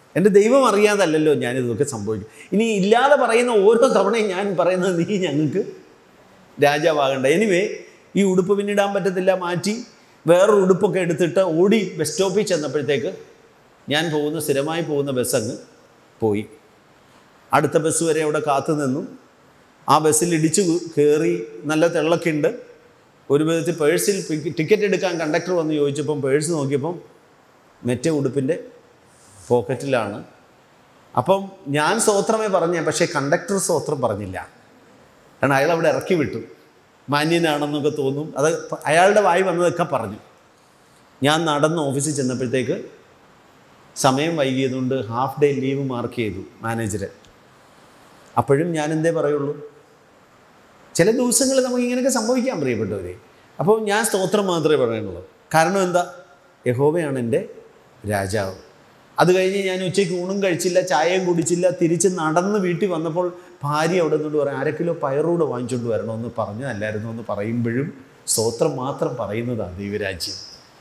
എൻ്റെ ദൈവം അറിയാതല്ലല്ലോ ഞാനിതൊക്കെ സംഭവിക്കും ഇനി ഇല്ലാതെ പറയുന്ന ഓരോ തവണയും ഞാൻ പറയുന്നത് നീ ഞങ്ങൾക്ക് രാജാവാകണ്ട എനിവേ ഈ ഉടുപ്പ് പിന്നിടാൻ പറ്റത്തില്ല മാറ്റി വേറൊരു ഉടുപ്പൊക്കെ എടുത്തിട്ട് ഓടി ബസ് സ്റ്റോപ്പിൽ ചെന്നപ്പോഴത്തേക്ക് ഞാൻ പോകുന്ന സ്ഥിരമായി പോകുന്ന ബസ് അങ്ങ് പോയി അടുത്ത ബസ് വരെ അവിടെ കാത്തു നിന്നു ആ ബസ്സിൽ ഇടിച്ചു കയറി നല്ല തിളക്കെ ഉണ്ട് ഒരു വിധത്തിൽ പേഴ്സിൽ ടിക്കറ്റ് എടുക്കാൻ കണ്ടക്ടർ വന്ന് ചോദിച്ചപ്പം പേഴ്സ് നോക്കിയപ്പം മെറ്റ ഉടുപ്പിൻ്റെ പോക്കറ്റിലാണ് അപ്പം ഞാൻ സ്തോത്രമേ പറഞ്ഞേ പക്ഷേ കണ്ടക്ടർ സ്തോത്രം പറഞ്ഞില്ല കാരണം അയാൾ അവിടെ ഇറക്കി വിട്ടു മാന്യനാണെന്നൊക്കെ തോന്നും അത് അയാളുടെ വായി വന്നതൊക്കെ പറഞ്ഞു ഞാൻ നടന്ന് ഓഫീസിൽ ചെന്നപ്പോഴത്തേക്ക് സമയം വൈകിയതുകൊണ്ട് ഹാഫ് ഡേ ലീവ് മാർക്ക് ചെയ്തു മാനേജർ അപ്പോഴും ഞാൻ എന്തേ പറയുള്ളൂ ചില ദിവസങ്ങൾ നമുക്ക് ഇങ്ങനെയൊക്കെ സംഭവിക്കാൻ പ്രിയപ്പെട്ടവരെ അപ്പോൾ ഞാൻ സ്തോത്രം മാത്രമേ പറയാനുള്ളൂ കാരണം എന്താ യഹോവയാണ് എൻ്റെ രാജാവ് അത് കഴിഞ്ഞ് ഞാൻ ഉച്ചയ്ക്ക് ഊണും കഴിച്ചില്ല ചായയും കുടിച്ചില്ല തിരിച്ച് നടന്ന് വീട്ടിൽ വന്നപ്പോൾ ഭാര്യ അവിടെ നിന്നോട് പറയാം അര കിലോ പയറൂടെ വാങ്ങിച്ചുകൊണ്ട് വരണമെന്ന് പറഞ്ഞതല്ലായിരുന്നു എന്ന് പറയുമ്പോഴും സ്തോത്രം മാത്രം പറയുന്നതാണ് ദൈവരാജ്യം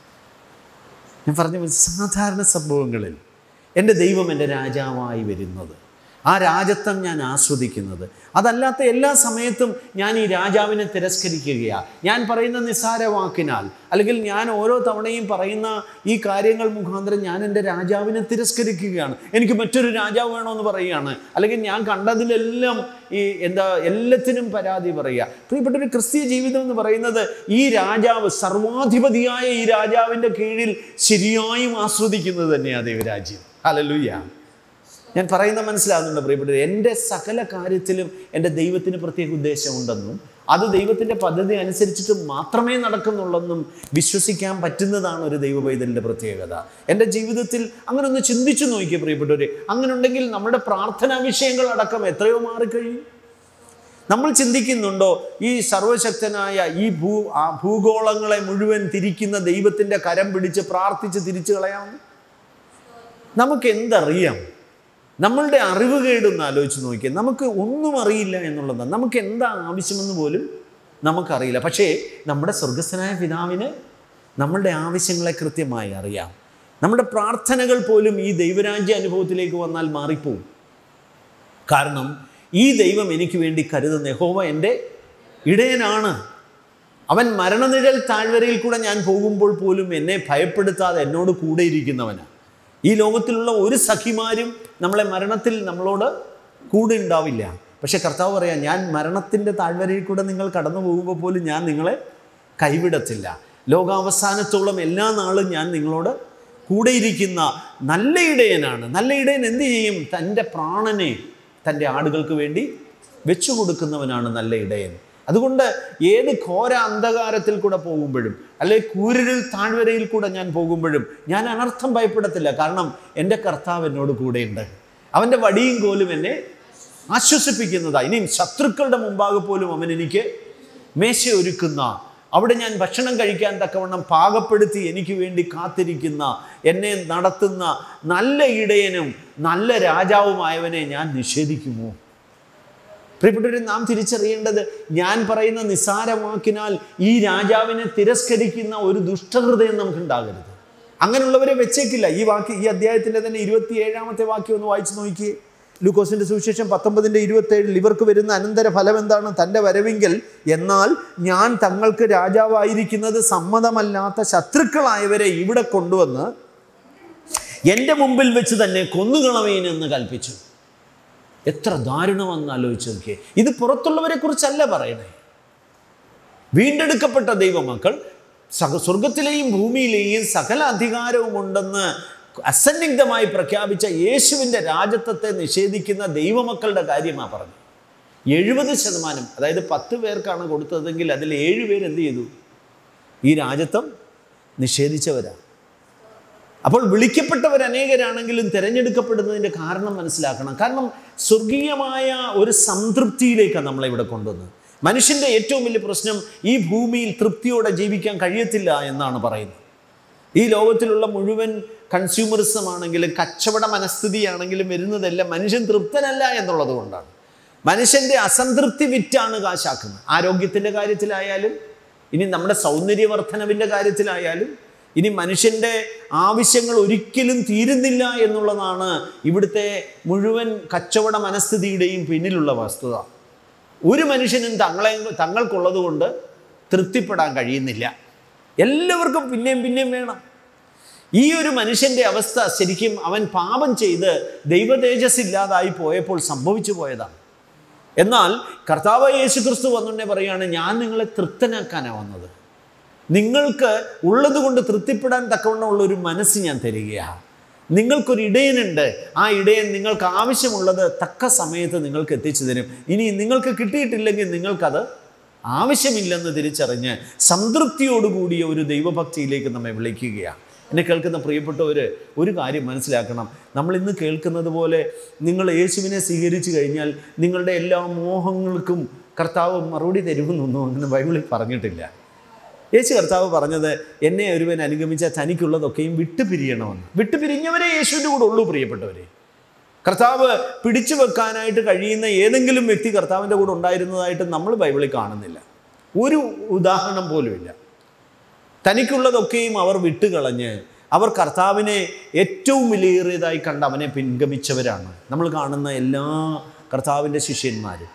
ഞാൻ പറഞ്ഞ സാധാരണ സംഭവങ്ങളിൽ എൻ്റെ ദൈവം എൻ്റെ രാജാവായി വരുന്നത് ആ രാജത്വം ഞാൻ ആസ്വദിക്കുന്നത് അതല്ലാത്ത എല്ലാ സമയത്തും ഞാൻ ഈ രാജാവിനെ തിരസ്കരിക്കുകയാണ് ഞാൻ പറയുന്ന നിസ്സാര വാക്കിനാൽ അല്ലെങ്കിൽ ഞാൻ ഓരോ തവണയും പറയുന്ന ഈ കാര്യങ്ങൾ മുഖാന്തരം ഞാൻ എൻ്റെ രാജാവിനെ തിരസ്കരിക്കുകയാണ് എനിക്ക് മറ്റൊരു രാജാവ് വേണമെന്ന് പറയുകയാണ് അല്ലെങ്കിൽ ഞാൻ കണ്ടതിലെല്ലാം ഈ എന്താ എല്ലാത്തിനും പരാതി പറയുക പ്രിയപ്പെട്ട ഒരു ക്രിസ്തീയ ജീവിതം എന്ന് പറയുന്നത് ഈ രാജാവ് സർവാധിപതിയായ ഈ രാജാവിൻ്റെ കീഴിൽ ശരിയായും ആസ്വദിക്കുന്നത് തന്നെയാണ് ദൈവരാജ്യം ഹലലുയ്യ ഞാൻ പറയുന്ന മനസ്സിലാകുന്നുണ്ട് പ്രിയപ്പെട്ടവർ എൻ്റെ സകല കാര്യത്തിലും എൻ്റെ ദൈവത്തിന് പ്രത്യേക ഉദ്ദേശമുണ്ടെന്നും അത് ദൈവത്തിൻ്റെ പദ്ധതി അനുസരിച്ചിട്ട് മാത്രമേ നടക്കുന്നുള്ളെന്നും വിശ്വസിക്കാൻ പറ്റുന്നതാണ് ഒരു ദൈവ പൈതലിൻ്റെ പ്രത്യേകത എൻ്റെ ജീവിതത്തിൽ അങ്ങനെ ഒന്ന് ചിന്തിച്ചു നോക്കിയേ പ്രിയപ്പെട്ടവരെ അങ്ങനെ ഉണ്ടെങ്കിൽ നമ്മുടെ പ്രാർത്ഥനാ വിഷയങ്ങളടക്കം എത്രയോ മാറിക്കഴിയും നമ്മൾ ചിന്തിക്കുന്നുണ്ടോ ഈ സർവശക്തനായ ഈ ഭൂ ആ ഭൂഗോളങ്ങളെ മുഴുവൻ തിരിക്കുന്ന ദൈവത്തിൻ്റെ കരം പിടിച്ച് പ്രാർത്ഥിച്ച് തിരിച്ചു കളയാമെന്ന് നമുക്ക് എന്തറിയാം നമ്മളുടെ അറിവ് കേടൊന്ന് ആലോചിച്ച് നോക്കിയാൽ നമുക്ക് ഒന്നും അറിയില്ല എന്നുള്ളതാണ് നമുക്ക് എന്താ ആവശ്യമെന്ന് പോലും നമുക്കറിയില്ല പക്ഷേ നമ്മുടെ സ്വർഗസ്ഥനായ പിതാവിന് നമ്മളുടെ ആവശ്യങ്ങളെ കൃത്യമായി അറിയാം നമ്മുടെ പ്രാർത്ഥനകൾ പോലും ഈ ദൈവരാജ്യ അനുഭവത്തിലേക്ക് വന്നാൽ മാറിപ്പോവും കാരണം ഈ ദൈവം എനിക്ക് വേണ്ടി കരുതുന്ന യഹോവ എൻ്റെ ഇടയനാണ് അവൻ മരണനിഴൽ താഴ്വരയിൽ കൂടെ ഞാൻ പോകുമ്പോൾ പോലും എന്നെ ഭയപ്പെടുത്താതെ എന്നോട് കൂടെ ഇരിക്കുന്നവനാണ് ഈ ലോകത്തിലുള്ള ഒരു സഖിമാരും നമ്മളെ മരണത്തിൽ നമ്മളോട് കൂടെ ഉണ്ടാവില്ല പക്ഷെ കർത്താവ് പറയാം ഞാൻ മരണത്തിൻ്റെ താഴ്വരയിൽ കൂടെ നിങ്ങൾ കടന്നു പോകുമ്പോൾ പോലും ഞാൻ നിങ്ങളെ കൈവിടത്തില്ല ലോകാവസാനത്തോളം എല്ലാ നാളും ഞാൻ നിങ്ങളോട് കൂടെ ഇരിക്കുന്ന നല്ല ഇടയനാണ് നല്ല ഇടയൻ എന്ത് ചെയ്യും തൻ്റെ പ്രാണനെ തൻ്റെ ആടുകൾക്ക് വേണ്ടി വെച്ചു കൊടുക്കുന്നവനാണ് നല്ല ഇടയൻ അതുകൊണ്ട് ഏത് ഘോര അന്ധകാരത്തിൽ കൂടെ പോകുമ്പോഴും അല്ലെങ്കിൽ കൂരിരുൾ താഴ്വരയിൽ കൂടെ ഞാൻ പോകുമ്പോഴും ഞാൻ അനർത്ഥം ഭയപ്പെടത്തില്ല കാരണം എൻ്റെ കർത്താവ് എന്നോട് കൂടെയുണ്ട് അവൻ്റെ വടിയും കോലും എന്നെ ആശ്വസിപ്പിക്കുന്നതാ ഇനിയും ശത്രുക്കളുടെ മുമ്പാകെ പോലും അവൻ എനിക്ക് മേശ ഒരുക്കുന്ന അവിടെ ഞാൻ ഭക്ഷണം കഴിക്കാൻ തക്കവണ്ണം പാകപ്പെടുത്തി എനിക്ക് വേണ്ടി കാത്തിരിക്കുന്ന എന്നെ നടത്തുന്ന നല്ല ഇടയനും നല്ല രാജാവുമായവനെ ഞാൻ നിഷേധിക്കുമോ പ്രിയപ്പെട്ടവരെ നാം തിരിച്ചറിയേണ്ടത് ഞാൻ പറയുന്ന നിസ്സാര വാക്കിനാൽ ഈ രാജാവിനെ തിരസ്കരിക്കുന്ന ഒരു ദുഷ്ടഹൃദയം നമുക്കുണ്ടാകരുത് അങ്ങനെയുള്ളവരെ വെച്ചേക്കില്ല ഈ വാക്യ ഈ അധ്യായത്തിൻ്റെ തന്നെ ഇരുപത്തി ഏഴാമത്തെ വാക്യം ഒന്ന് വായിച്ചു നോക്കിയേ ലൂക്കോസിന്റെ സുവിശേഷം പത്തൊമ്പതിൻ്റെ ഇരുപത്തേഴിൽ ഇവർക്ക് വരുന്ന അനന്തര ഫലം എന്താണ് തൻ്റെ വരവെങ്കിൽ എന്നാൽ ഞാൻ തങ്ങൾക്ക് രാജാവായിരിക്കുന്നത് സമ്മതമല്ലാത്ത ശത്രുക്കളായവരെ ഇവിടെ കൊണ്ടുവന്ന് എൻ്റെ മുമ്പിൽ വെച്ച് തന്നെ കൊന്നുകളവേനെന്ന് കൽപ്പിച്ചു എത്ര ദാരുണമെന്ന് ആലോചിച്ച് നോക്കിയേ ഇത് പുറത്തുള്ളവരെ കുറിച്ചല്ല പറയണേ വീണ്ടെടുക്കപ്പെട്ട ദൈവമക്കൾ സക സ്വർഗത്തിലെയും ഭൂമിയിലെയും സകല അധികാരവും ഉണ്ടെന്ന് അസന്നിഗ്ധമായി പ്രഖ്യാപിച്ച യേശുവിൻ്റെ രാജത്വത്തെ നിഷേധിക്കുന്ന ദൈവമക്കളുടെ കാര്യമാണ് പറഞ്ഞു എഴുപത് ശതമാനം അതായത് പത്ത് പേർക്കാണ് കൊടുത്തതെങ്കിൽ അതിൽ ഏഴ് പേര് എന്ത് ചെയ്തു ഈ രാജത്വം നിഷേധിച്ചവരാണ് അപ്പോൾ വിളിക്കപ്പെട്ടവർ അനേകരാണെങ്കിലും തിരഞ്ഞെടുക്കപ്പെടുന്നതിൻ്റെ കാരണം മനസ്സിലാക്കണം കാരണം സ്വർഗീയമായ ഒരു സംതൃപ്തിയിലേക്കാണ് നമ്മളെ ഇവിടെ കൊണ്ടുവന്നത് മനുഷ്യൻ്റെ ഏറ്റവും വലിയ പ്രശ്നം ഈ ഭൂമിയിൽ തൃപ്തിയോടെ ജീവിക്കാൻ കഴിയത്തില്ല എന്നാണ് പറയുന്നത് ഈ ലോകത്തിലുള്ള മുഴുവൻ കൺസ്യൂമറിസം ആണെങ്കിലും കച്ചവട മനസ്ഥിതിയാണെങ്കിലും വരുന്നതെല്ലാം മനുഷ്യൻ തൃപ്തനല്ല എന്നുള്ളത് കൊണ്ടാണ് മനുഷ്യൻ്റെ അസംതൃപ്തി വിറ്റാണ് കാശാക്കുന്നത് ആരോഗ്യത്തിൻ്റെ കാര്യത്തിലായാലും ഇനി നമ്മുടെ സൗന്ദര്യവർദ്ധനവിൻ്റെ കാര്യത്തിലായാലും ഇനി മനുഷ്യൻ്റെ ആവശ്യങ്ങൾ ഒരിക്കലും തീരുന്നില്ല എന്നുള്ളതാണ് ഇവിടുത്തെ മുഴുവൻ കച്ചവട മനസ്ഥിതിയുടെയും പിന്നിലുള്ള വസ്തുത ഒരു മനുഷ്യനും തങ്ങളെ തങ്ങൾക്കുള്ളത് കൊണ്ട് തൃപ്തിപ്പെടാൻ കഴിയുന്നില്ല എല്ലാവർക്കും പിന്നെയും പിന്നെയും വേണം ഈ ഒരു മനുഷ്യൻ്റെ അവസ്ഥ ശരിക്കും അവൻ പാപം ചെയ്ത് ദൈവതേജസ് ഇല്ലാതായി പോയപ്പോൾ സംഭവിച്ചു പോയതാണ് എന്നാൽ കർത്താവ് യേശു ക്രിസ്തു വന്നുകൊണ്ടേ പറയുകയാണ് ഞാൻ നിങ്ങളെ തൃപ്തനാക്കാനാണ് വന്നത് നിങ്ങൾക്ക് ഉള്ളത് കൊണ്ട് തൃപ്തിപ്പെടാൻ തക്കവണ്ണമുള്ള ഒരു മനസ്സ് ഞാൻ തരികയാണ് നിങ്ങൾക്കൊരു ഇടയനുണ്ട് ആ ഇടയൻ നിങ്ങൾക്ക് ആവശ്യമുള്ളത് തക്ക സമയത്ത് നിങ്ങൾക്ക് എത്തിച്ചു തരും ഇനി നിങ്ങൾക്ക് കിട്ടിയിട്ടില്ലെങ്കിൽ നിങ്ങൾക്കത് ആവശ്യമില്ലെന്ന് തിരിച്ചറിഞ്ഞ് സംതൃപ്തിയോടുകൂടിയ ഒരു ദൈവഭക്തിയിലേക്ക് നമ്മെ വിളിക്കുകയാണ് എന്നെ കേൾക്കുന്ന പ്രിയപ്പെട്ടവർ ഒരു കാര്യം മനസ്സിലാക്കണം നമ്മൾ ഇന്ന് കേൾക്കുന്നത് പോലെ നിങ്ങൾ യേശുവിനെ സ്വീകരിച്ചു കഴിഞ്ഞാൽ നിങ്ങളുടെ എല്ലാ മോഹങ്ങൾക്കും കർത്താവ് മറുപടി തരുമെന്നൊന്നും അങ്ങനെ ബൈബിളിൽ പറഞ്ഞിട്ടില്ല യേശു കർത്താവ് പറഞ്ഞത് എന്നെ ഒരുവൻ അനുഗമിച്ചാൽ തനിക്കുള്ളതൊക്കെയും വിട്ടുപിരിയണമെന്ന് വിട്ടുപിരിഞ്ഞവരെ യേശുവിൻ്റെ കൂടെ ഉള്ളൂ പ്രിയപ്പെട്ടവരെ കർത്താവ് പിടിച്ചു വെക്കാനായിട്ട് കഴിയുന്ന ഏതെങ്കിലും വ്യക്തി കർത്താവിൻ്റെ കൂടെ ഉണ്ടായിരുന്നതായിട്ട് നമ്മൾ ബൈബിളിൽ കാണുന്നില്ല ഒരു ഉദാഹരണം പോലുമില്ല തനിക്കുള്ളതൊക്കെയും അവർ വിട്ടുകളഞ്ഞ് അവർ കർത്താവിനെ ഏറ്റവും വിലയേറിയതായി കണ്ട് അവനെ പിൻഗമിച്ചവരാണ് നമ്മൾ കാണുന്ന എല്ലാ കർത്താവിൻ്റെ ശിഷ്യന്മാരും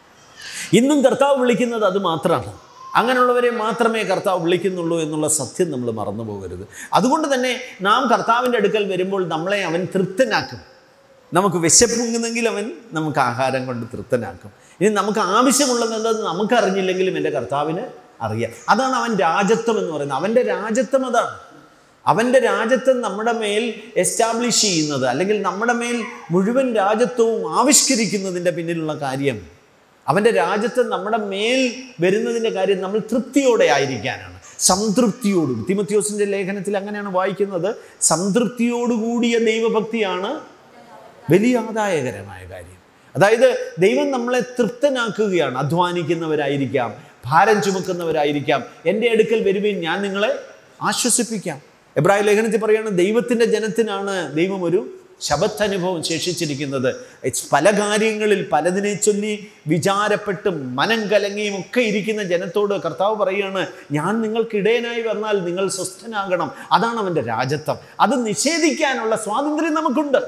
ഇന്നും കർത്താവ് വിളിക്കുന്നത് അത് മാത്രമാണ് അങ്ങനെയുള്ളവരെ മാത്രമേ കർത്താവ് വിളിക്കുന്നുള്ളൂ എന്നുള്ള സത്യം നമ്മൾ മറന്നു പോകരുത് അതുകൊണ്ട് തന്നെ നാം കർത്താവിൻ്റെ അടുക്കൽ വരുമ്പോൾ നമ്മളെ അവൻ തൃപ്തനാക്കും നമുക്ക് വിശപ്പുങ്ങുന്നെങ്കിൽ അവൻ നമുക്ക് ആഹാരം കൊണ്ട് തൃപ്തനാക്കും ഇനി നമുക്ക് ആവശ്യമുള്ളത് എന്തെന്ന് നമുക്കറിഞ്ഞില്ലെങ്കിലും എൻ്റെ കർത്താവിന് അറിയാം അതാണ് അവൻ രാജത്വം എന്ന് പറയുന്നത് അവൻ്റെ രാജത്വം അതാണ് അവൻ്റെ രാജത്വം നമ്മുടെ മേൽ എസ്റ്റാബ്ലിഷ് ചെയ്യുന്നത് അല്ലെങ്കിൽ നമ്മുടെ മേൽ മുഴുവൻ രാജത്വവും ആവിഷ്കരിക്കുന്നതിൻ്റെ പിന്നിലുള്ള കാര്യം അവൻ്റെ രാജ്യത്ത് നമ്മുടെ മേൽ വരുന്നതിൻ്റെ കാര്യം നമ്മൾ തൃപ്തിയോടെ ആയിരിക്കാനാണ് സംതൃപ്തിയോടും തിമത്യോസിൻ്റെ ലേഖനത്തിൽ അങ്ങനെയാണ് വായിക്കുന്നത് സംതൃപ്തിയോടുകൂടിയ ദൈവഭക്തിയാണ് വലിയ ആദായകരമായ കാര്യം അതായത് ദൈവം നമ്മളെ തൃപ്തനാക്കുകയാണ് അധ്വാനിക്കുന്നവരായിരിക്കാം ഭാരം ചുമക്കുന്നവരായിരിക്കാം എൻ്റെ അടുക്കൽ വരുവിൻ ഞാൻ നിങ്ങളെ ആശ്വസിപ്പിക്കാം എബ്രാഹിം ലേഖനത്തിൽ പറയുകയാണ് ദൈവത്തിൻ്റെ ജനത്തിനാണ് ദൈവം ഒരു ശബത്തനുഭവം ശേഷിച്ചിരിക്കുന്നത് It's പല കാര്യങ്ങളിൽ പലതിനെ ചൊല്ലി വിചാരപ്പെട്ടും മനം കലങ്ങിയും ഒക്കെ ഇരിക്കുന്ന ജനത്തോട് കർത്താവ് പറയുകയാണ് ഞാൻ നിങ്ങൾക്ക് ഇടയനായി വന്നാൽ നിങ്ങൾ സ്വസ്ഥനാകണം അതാണ് അവൻ്റെ രാജത്വം അത് നിഷേധിക്കാനുള്ള സ്വാതന്ത്ര്യം നമുക്കുണ്ട്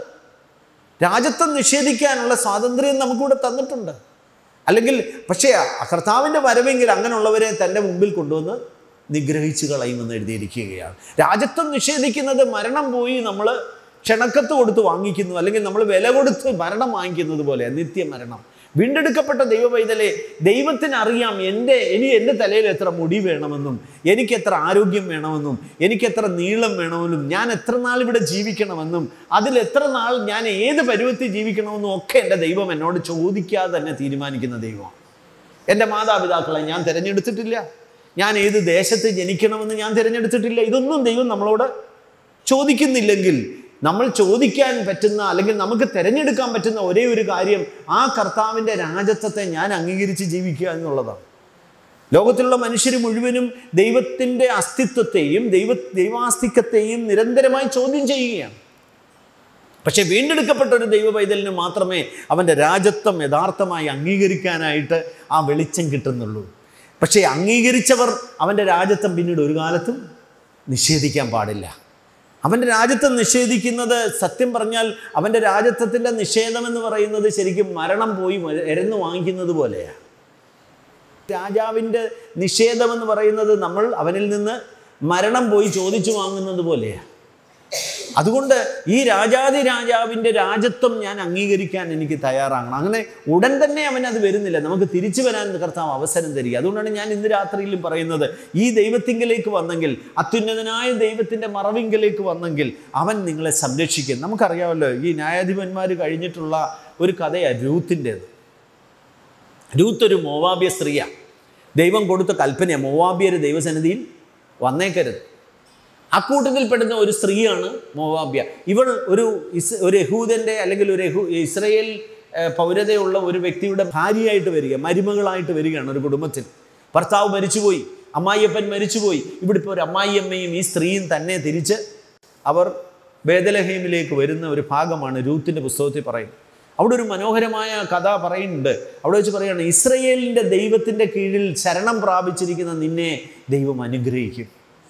രാജത്വം നിഷേധിക്കാനുള്ള സ്വാതന്ത്ര്യം നമുക്കിവിടെ തന്നിട്ടുണ്ട് അല്ലെങ്കിൽ പക്ഷേ ആ കർത്താവിൻ്റെ വരവെങ്കിൽ അങ്ങനെയുള്ളവരെ തൻ്റെ മുമ്പിൽ കൊണ്ടുവന്ന് നിഗ്രഹിച്ചു കളയുമെന്ന് എഴുതിയിരിക്കുകയാണ് രാജത്വം നിഷേധിക്കുന്നത് മരണം പോയി നമ്മൾ ക്ഷണക്കത്ത് കൊടുത്ത് വാങ്ങിക്കുന്നു അല്ലെങ്കിൽ നമ്മൾ വില കൊടുത്ത് മരണം വാങ്ങിക്കുന്നത് പോലെ നിത്യമരണം വീണ്ടെടുക്കപ്പെട്ട ദൈവ പൈതലെ ദൈവത്തിന് അറിയാം എൻ്റെ ഇനി എൻ്റെ തലയിൽ എത്ര മുടി വേണമെന്നും എനിക്ക് എത്ര ആരോഗ്യം വേണമെന്നും എനിക്ക് എത്ര നീളം വേണമെന്നും ഞാൻ എത്ര നാൾ ഇവിടെ ജീവിക്കണമെന്നും അതിൽ എത്ര നാൾ ഞാൻ ഏത് പരുവത്തിൽ ജീവിക്കണമെന്നും ഒക്കെ എൻ്റെ ദൈവം എന്നോട് ചോദിക്കാതെ തന്നെ തീരുമാനിക്കുന്ന ദൈവമാണ് എൻ്റെ മാതാപിതാക്കളെ ഞാൻ തിരഞ്ഞെടുത്തിട്ടില്ല ഞാൻ ഏത് ദേശത്ത് ജനിക്കണമെന്ന് ഞാൻ തിരഞ്ഞെടുത്തിട്ടില്ല ഇതൊന്നും ദൈവം നമ്മളോട് ചോദിക്കുന്നില്ലെങ്കിൽ നമ്മൾ ചോദിക്കാൻ പറ്റുന്ന അല്ലെങ്കിൽ നമുക്ക് തിരഞ്ഞെടുക്കാൻ പറ്റുന്ന ഒരേ ഒരു കാര്യം ആ കർത്താവിൻ്റെ രാജത്വത്തെ ഞാൻ അംഗീകരിച്ച് ജീവിക്കുക എന്നുള്ളതാണ് ലോകത്തിലുള്ള മനുഷ്യർ മുഴുവനും ദൈവത്തിൻ്റെ അസ്തിത്വത്തെയും ദൈവ ദൈവാസ്തിത്വത്തെയും നിരന്തരമായി ചോദ്യം ചെയ്യുകയാണ് പക്ഷേ വീണ്ടെടുക്കപ്പെട്ട ഒരു ദൈവ പൈതലിന് മാത്രമേ അവൻ്റെ രാജത്വം യഥാർത്ഥമായി അംഗീകരിക്കാനായിട്ട് ആ വെളിച്ചം കിട്ടുന്നുള്ളൂ പക്ഷേ അംഗീകരിച്ചവർ അവൻ്റെ രാജത്വം പിന്നീട് ഒരു കാലത്തും നിഷേധിക്കാൻ പാടില്ല അവൻ്റെ രാജ്യത്വം നിഷേധിക്കുന്നത് സത്യം പറഞ്ഞാൽ അവൻ്റെ രാജ്യത്വത്തിൻ്റെ നിഷേധം എന്ന് പറയുന്നത് ശരിക്കും മരണം പോയി മ- എരന്ന് വാങ്ങിക്കുന്നത് പോലെയാണ് രാജാവിൻ്റെ നിഷേധം എന്ന് പറയുന്നത് നമ്മൾ അവനിൽ നിന്ന് മരണം പോയി ചോദിച്ചു വാങ്ങുന്നത് പോലെയാണ് അതുകൊണ്ട് ഈ രാജാതി രാജാവിൻ്റെ രാജത്വം ഞാൻ അംഗീകരിക്കാൻ എനിക്ക് തയ്യാറാകണം അങ്ങനെ ഉടൻ തന്നെ അവൻ അത് വരുന്നില്ല നമുക്ക് തിരിച്ചു വരാൻ കർത്താവ് അവസരം തരിക അതുകൊണ്ടാണ് ഞാൻ ഇന്ന് രാത്രിയിലും പറയുന്നത് ഈ ദൈവത്തിങ്കലേക്ക് വന്നെങ്കിൽ അത്യുന്നതനായ ദൈവത്തിൻ്റെ മറവിങ്കലേക്ക് വന്നെങ്കിൽ അവൻ നിങ്ങളെ സംരക്ഷിക്കും നമുക്കറിയാമല്ലോ ഈ ന്യായാധിപന്മാർ കഴിഞ്ഞിട്ടുള്ള ഒരു കഥയാണ് രൂത്തിൻ്റേത് രൂത്ത് ഒരു മോവാബ്യ സ്ത്രീയാണ് ദൈവം കൊടുത്ത കൽപ്പനയാണ് മോവാബ്യർ ദൈവസന്നിധിയിൽ വന്നേക്കരുത് അക്കൂട്ടത്തിൽപ്പെടുന്ന ഒരു സ്ത്രീയാണ് മോവാബ്യ ഇവൾ ഒരു ഇസ് ഒരു യഹൂദൻ്റെ അല്ലെങ്കിൽ ഒരു യഹൂ ഇസ്രയേൽ ഏഹ്, പൗരതയുള്ള ഒരു വ്യക്തിയുടെ ഭാര്യയായിട്ട് വരിക മരുമകളായിട്ട് വരികയാണ് ഒരു കുടുംബത്തിൽ ഭർത്താവ് മരിച്ചുപോയി അമ്മായിയപ്പൻ മരിച്ചുപോയി ഇവിടെ ഇപ്പോൾ ഒരു അമ്മായിയമ്മയും ഈ സ്ത്രീയും തന്നെ തിരിച്ച് അവർ ബേദലഹീമിലേക്ക് വരുന്ന ഒരു ഭാഗമാണ് രൂത്തിൻ്റെ പുസ്തകത്തിൽ പറയുന്നത് അവിടെ ഒരു മനോഹരമായ കഥ പറയുന്നുണ്ട് അവിടെ വെച്ച് പറയുകയാണ് ഇസ്രയേലിൻ്റെ ദൈവത്തിൻ്റെ കീഴിൽ ശരണം പ്രാപിച്ചിരിക്കുന്ന നിന്നെ ദൈവം അനുഗ്രഹിക്കും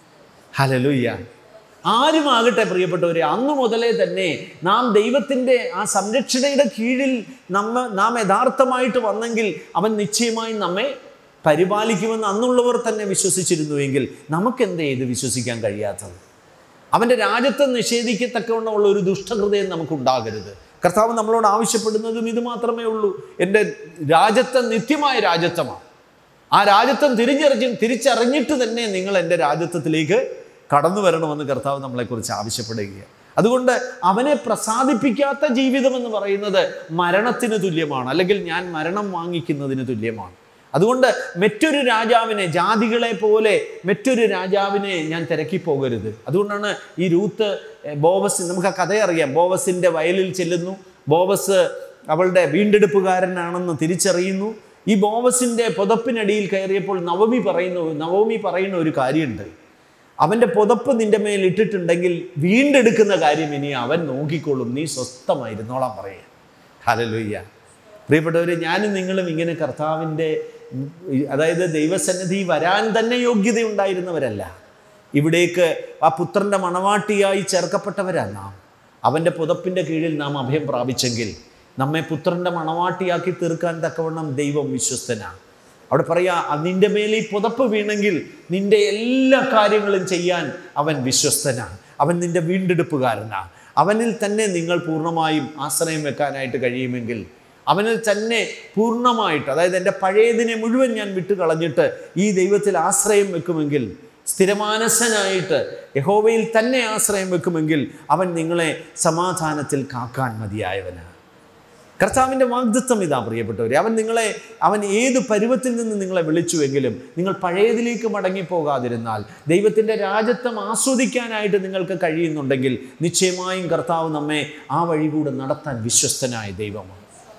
ഹലലുയ്യ ആരുമാകട്ടെ പ്രിയപ്പെട്ടവരെ അന്നു മുതലേ തന്നെ നാം ദൈവത്തിൻ്റെ ആ സംരക്ഷണയുടെ കീഴിൽ നമ്മ നാം യഥാർത്ഥമായിട്ട് വന്നെങ്കിൽ അവൻ നിശ്ചയമായും നമ്മെ പരിപാലിക്കുമെന്ന് അന്നുള്ളവർ തന്നെ വിശ്വസിച്ചിരുന്നുവെങ്കിൽ നമുക്കെന്തേ ഇത് വിശ്വസിക്കാൻ കഴിയാത്തത് അവൻ്റെ രാജ്യത്തെ നിഷേധിക്കത്തക്കവണ്ണമുള്ള ഒരു ദുഷ്ടഹൃദയം നമുക്കുണ്ടാകരുത് കർത്താവ് നമ്മളോട് ആവശ്യപ്പെടുന്നതും ഇത് മാത്രമേ ഉള്ളൂ എൻ്റെ രാജ്യത്വം നിത്യമായ രാജ്യത്വമാണ് ആ രാജ്യത്വം തിരിച്ചറിഞ്ഞ് തിരിച്ചറിഞ്ഞിട്ട് തന്നെ നിങ്ങൾ എൻ്റെ രാജ്യത്വത്തിലേക്ക് കടന്നു വരണമെന്ന് കർത്താവ് നമ്മളെക്കുറിച്ച് ആവശ്യപ്പെടുകയാണ് അതുകൊണ്ട് അവനെ പ്രസാദിപ്പിക്കാത്ത ജീവിതം എന്ന് പറയുന്നത് മരണത്തിന് തുല്യമാണ് അല്ലെങ്കിൽ ഞാൻ മരണം വാങ്ങിക്കുന്നതിന് തുല്യമാണ് അതുകൊണ്ട് മറ്റൊരു രാജാവിനെ ജാതികളെ പോലെ മറ്റൊരു രാജാവിനെ ഞാൻ തിരക്കി പോകരുത് അതുകൊണ്ടാണ് ഈ രൂത്ത് എ, ബോവസ് നമുക്ക് ആ കഥ അറിയാം ബോവസിൻ്റെ വയലിൽ ചെല്ലുന്നു ബോവസ് അവളുടെ വീണ്ടെടുപ്പുകാരനാണെന്ന് തിരിച്ചറിയുന്നു ഈ ബോവസിൻ്റെ പുതപ്പിനടിയിൽ കയറിയപ്പോൾ നവമി പറയുന്ന നവമി പറയുന്ന ഒരു കാര്യമുണ്ട് അവൻ്റെ പുതപ്പ് നിന്റെ മേൽ ഇട്ടിട്ടുണ്ടെങ്കിൽ വീണ്ടെടുക്കുന്ന കാര്യം ഇനി അവൻ നോക്കിക്കൊള്ളും നീ സ്വസ്ഥമായിരുന്നോളാം പറയുക ഹലലുയ്യ പ്രിയപ്പെട്ടവരെ ഞാനും നിങ്ങളും ഇങ്ങനെ കർത്താവിൻ്റെ ഉം, അതായത് ദൈവസന്നിധി വരാൻ തന്നെ യോഗ്യതയുണ്ടായിരുന്നവരല്ല ഇവിടേക്ക് ആ പുത്രൻ്റെ മണവാട്ടിയായി ചേർക്കപ്പെട്ടവരാണ് നാം അവൻ്റെ പുതപ്പിൻ്റെ കീഴിൽ നാം അഭയം പ്രാപിച്ചെങ്കിൽ നമ്മെ പുത്രൻ്റെ മണവാട്ടിയാക്കി തീർക്കാൻ തക്കവണ്ണം ദൈവം വിശ്വസ്തനാണ് അവിടെ പറയാ "അ- നിന്റെ മേൽ ഈ പുതപ്പ് വീണെങ്കിൽ നിന്റെ എല്ലാ കാര്യങ്ങളും ചെയ്യാൻ അവൻ വിശ്വസ്തനാണ് അവൻ നിന്റെ വീണ്ടെടുപ്പുകാരനാണ് അവനിൽ തന്നെ നിങ്ങൾ പൂർണ്ണമായും ആശ്രയം വെക്കാനായിട്ട് കഴിയുമെങ്കിൽ അവനിൽ തന്നെ പൂർണ്ണമായിട്ട് അതായത് എൻ്റെ പഴയതിനെ മുഴുവൻ ഞാൻ വിട്ടു കളഞ്ഞിട്ട് ഈ ദൈവത്തിൽ ആശ്രയം വെക്കുമെങ്കിൽ സ്ഥിരമാനസനായിട്ട് യഹോവയിൽ തന്നെ ആശ്രയം വെക്കുമെങ്കിൽ അവൻ നിങ്ങളെ സമാധാനത്തിൽ കാക്കാൻ മതിയായവനാണ് കർത്താവിൻ്റെ വാഗ്ദത്വം ഇതാ പ്രിയപ്പെട്ടവരെ അവൻ നിങ്ങളെ അവൻ ഏത് പരുവത്തിൽ നിന്ന് നിങ്ങളെ വിളിച്ചുവെങ്കിലും നിങ്ങൾ പഴയതിലേക്ക് മടങ്ങിപ്പോകാതിരുന്നാൽ ദൈവത്തിൻ്റെ രാജ്യത്വം ആസ്വദിക്കാനായിട്ട് നിങ്ങൾക്ക് കഴിയുന്നുണ്ടെങ്കിൽ നിശ്ചയമായും കർത്താവ് നമ്മെ ആ വഴി കൂടെ നടത്താൻ വിശ്വസ്തനായ ദൈവമാണ്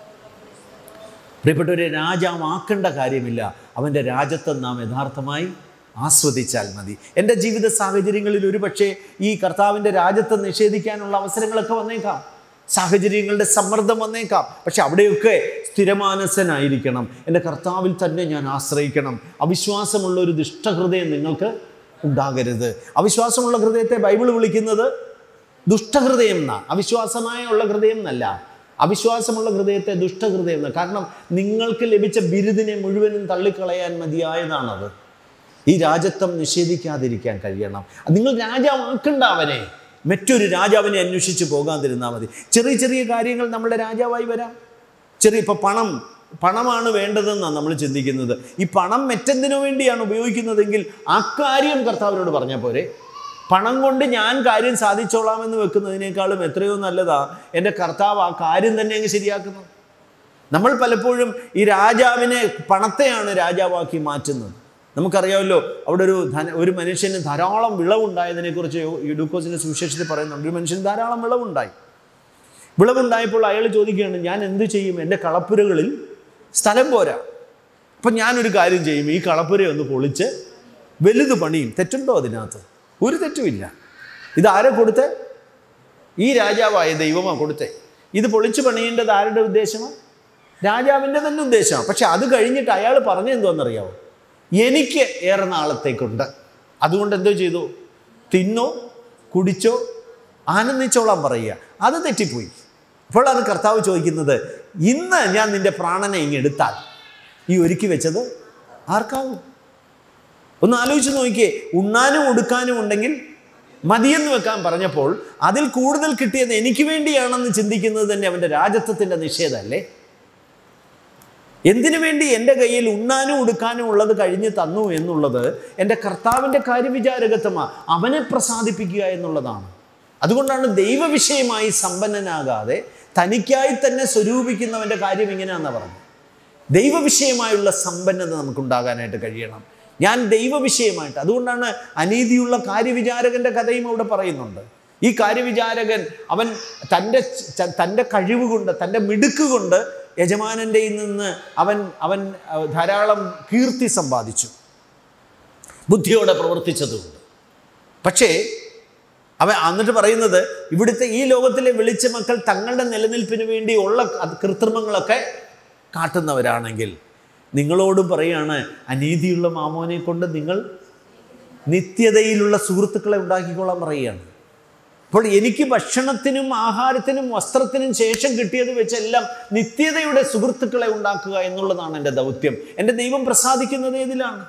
പ്രിയപ്പെട്ടവരെ രാജാവാക്കേണ്ട കാര്യമില്ല അവൻ്റെ രാജ്യത്വം നാം യഥാർത്ഥമായി ആസ്വദിച്ചാൽ മതി എൻ്റെ ജീവിത സാഹചര്യങ്ങളിൽ ഒരുപക്ഷെ ഈ കർത്താവിൻ്റെ രാജ്യത്വം നിഷേധിക്കാനുള്ള അവസരങ്ങളൊക്കെ വന്നേക്കാം സാഹചര്യങ്ങളുടെ സമ്മർദ്ദം വന്നേക്കാം പക്ഷെ അവിടെയൊക്കെ സ്ഥിരമാനസനായിരിക്കണം എൻ്റെ കർത്താവിൽ തന്നെ ഞാൻ ആശ്രയിക്കണം അവിശ്വാസമുള്ള ഒരു ദുഷ്ടഹൃദയം നിങ്ങൾക്ക് ഉണ്ടാകരുത് അവിശ്വാസമുള്ള ഹൃദയത്തെ ബൈബിൾ വിളിക്കുന്നത് ദുഷ്ടഹൃദയം എന്നാ അവിശ്വാസമായ ഉള്ള ഹൃദയം എന്നല്ല അവിശ്വാസമുള്ള ഹൃദയത്തെ ദുഷ്ടഹൃദയം എന്ന് കാരണം നിങ്ങൾക്ക് ലഭിച്ച ബിരുദിനെ മുഴുവനും തള്ളിക്കളയാൻ മതിയായതാണത് ഈ രാജ്യത്വം നിഷേധിക്കാതിരിക്കാൻ കഴിയണം നിങ്ങൾ രാജാവാക്കണ്ട അവനെ മറ്റൊരു രാജാവിനെ അന്വേഷിച്ച് പോകാതിരുന്നാൽ മതി ചെറിയ ചെറിയ കാര്യങ്ങൾ നമ്മുടെ രാജാവായി വരാം ചെറിയ ഇപ്പം പണം പണമാണ് വേണ്ടതെന്നാണ് നമ്മൾ ചിന്തിക്കുന്നത് ഈ പണം മറ്റെന്തിനു വേണ്ടിയാണ് ഉപയോഗിക്കുന്നതെങ്കിൽ ആ കാര്യം കർത്താവിനോട് പറഞ്ഞാൽ പോരെ പണം കൊണ്ട് ഞാൻ കാര്യം സാധിച്ചോളാമെന്ന് വെക്കുന്നതിനേക്കാളും എത്രയോ നല്ലതാ എൻ്റെ കർത്താവ് ആ കാര്യം തന്നെ അങ്ങ് ശരിയാക്കുന്നത് നമ്മൾ പലപ്പോഴും ഈ രാജാവിനെ പണത്തെയാണ് രാജാവാക്കി മാറ്റുന്നത് നമുക്കറിയാമല്ലോ അവിടെ ഒരു ധന ഒരു മനുഷ്യന് ധാരാളം വിളവുണ്ടായതിനെക്കുറിച്ച് യുഡൂക്കോസിൻ്റെ സുവിശേഷത്തിൽ പറയുന്നുണ്ട് ഒരു മനുഷ്യന് ധാരാളം വിളവുണ്ടായി വിളവുണ്ടായപ്പോൾ അയാൾ ചോദിക്കുകയാണ് ഞാൻ എന്ത് ചെയ്യും എൻ്റെ കളപ്പുരകളിൽ സ്ഥലം പോരാ അപ്പം ഞാനൊരു കാര്യം ചെയ്യും ഈ കളപ്പുര ഒന്ന് പൊളിച്ച് വലുത് പണിയും തെറ്റുണ്ടോ അതിനകത്ത് ഒരു തെറ്റുമില്ല ഇത് ആരെ കൊടുത്തേ ഈ രാജാവായ ദൈവമാണ് കൊടുത്തേ ഇത് പൊളിച്ചു പണിയേണ്ടത് ആരുടെ ഉദ്ദേശമാണ് രാജാവിൻ്റെ തന്നെ ഉദ്ദേശമാണ് പക്ഷെ അത് കഴിഞ്ഞിട്ട് അയാൾ പറഞ്ഞെന്തോന്നറിയാവോ എനിക്ക് ഏറെ നാളത്തേക്കുണ്ട് അതുകൊണ്ട് എന്തോ ചെയ്തു തിന്നോ കുടിച്ചോ ആനന്ദിച്ചോളാൻ പറയുക അത് തെറ്റിപ്പോയി അപ്പോൾ അത് കർത്താവ് ചോദിക്കുന്നത് ഇന്ന് ഞാൻ നിന്റെ പ്രാണനെ ഇങ്ങെടുത്താൽ ഈ ഒരുക്കി വെച്ചത് ആർക്കാവും ഒന്ന് ആലോചിച്ച് നോക്കിയേ ഉണ്ണാനും ഉടുക്കാനും ഉണ്ടെങ്കിൽ മതിയെന്ന് വെക്കാൻ പറഞ്ഞപ്പോൾ അതിൽ കൂടുതൽ കിട്ടിയത് എനിക്ക് വേണ്ടിയാണെന്ന് ചിന്തിക്കുന്നത് തന്നെ അവൻ്റെ രാജത്വത്തിൻ്റെ നിഷേധമല്ലേ എന്തിനു വേണ്ടി എൻ്റെ കയ്യിൽ ഉണ്ണാനും ഉടുക്കാനും ഉള്ളത് കഴിഞ്ഞ് തന്നു എന്നുള്ളത് എൻ്റെ കർത്താവിൻ്റെ കാര്യവിചാരകത്വമാണ് അവനെ പ്രസാദിപ്പിക്കുക എന്നുള്ളതാണ് അതുകൊണ്ടാണ് ദൈവവിഷയമായി സമ്പന്നനാകാതെ തനിക്കായി തന്നെ സ്വരൂപിക്കുന്നവൻ്റെ കാര്യം ഇങ്ങനെയാണെന്ന് പറഞ്ഞു ദൈവവിഷയമായുള്ള സമ്പന്നത നമുക്കുണ്ടാകാനായിട്ട് കഴിയണം ഞാൻ ദൈവവിഷയമായിട്ട് അതുകൊണ്ടാണ് അനീതിയുള്ള കാര്യവിചാരകന്റെ കഥയും അവിടെ പറയുന്നുണ്ട് ഈ കാര്യവിചാരകൻ അവൻ തൻ്റെ ച- തൻ്റെ കഴിവ് കൊണ്ട് തൻ്റെ മിടുക്ക് കൊണ്ട് യജമാനൻ്റെ നിന്ന് അവൻ അവൻ അഹ്, ധാരാളം കീർത്തി സമ്പാദിച്ചു ബുദ്ധിയോടെ പ്രവർത്തിച്ചതുകൊണ്ട് പക്ഷേ അവൻ എന്നിട്ട് പറയുന്നത് ഇവിടുത്തെ ഈ ലോകത്തിലെ വിളിച്ച മക്കൾ തങ്ങളുടെ നിലനിൽപ്പിന് വേണ്ടി ഉള്ള അത് കൃത്രിമങ്ങളൊക്കെ കാട്ടുന്നവരാണെങ്കിൽ നിങ്ങളോടും പറയാണ് അനീതിയുള്ള മാമോനെ കൊണ്ട് നിങ്ങൾ നിത്യതയിലുള്ള സുഹൃത്തുക്കളെ ഉണ്ടാക്കിക്കോളാൻ പറയുകയാണ് അപ്പോൾ എനിക്ക് ഭക്ഷണത്തിനും ആഹാരത്തിനും വസ്ത്രത്തിനും ശേഷം കിട്ടിയത് വെച്ചെല്ലാം നിത്യതയുടെ സുഹൃത്തുക്കളെ ഉണ്ടാക്കുക എന്നുള്ളതാണ് എൻ്റെ ദൗത്യം എൻ്റെ ദൈവം പ്രസാദിക്കുന്നത് ഏതിലാണ്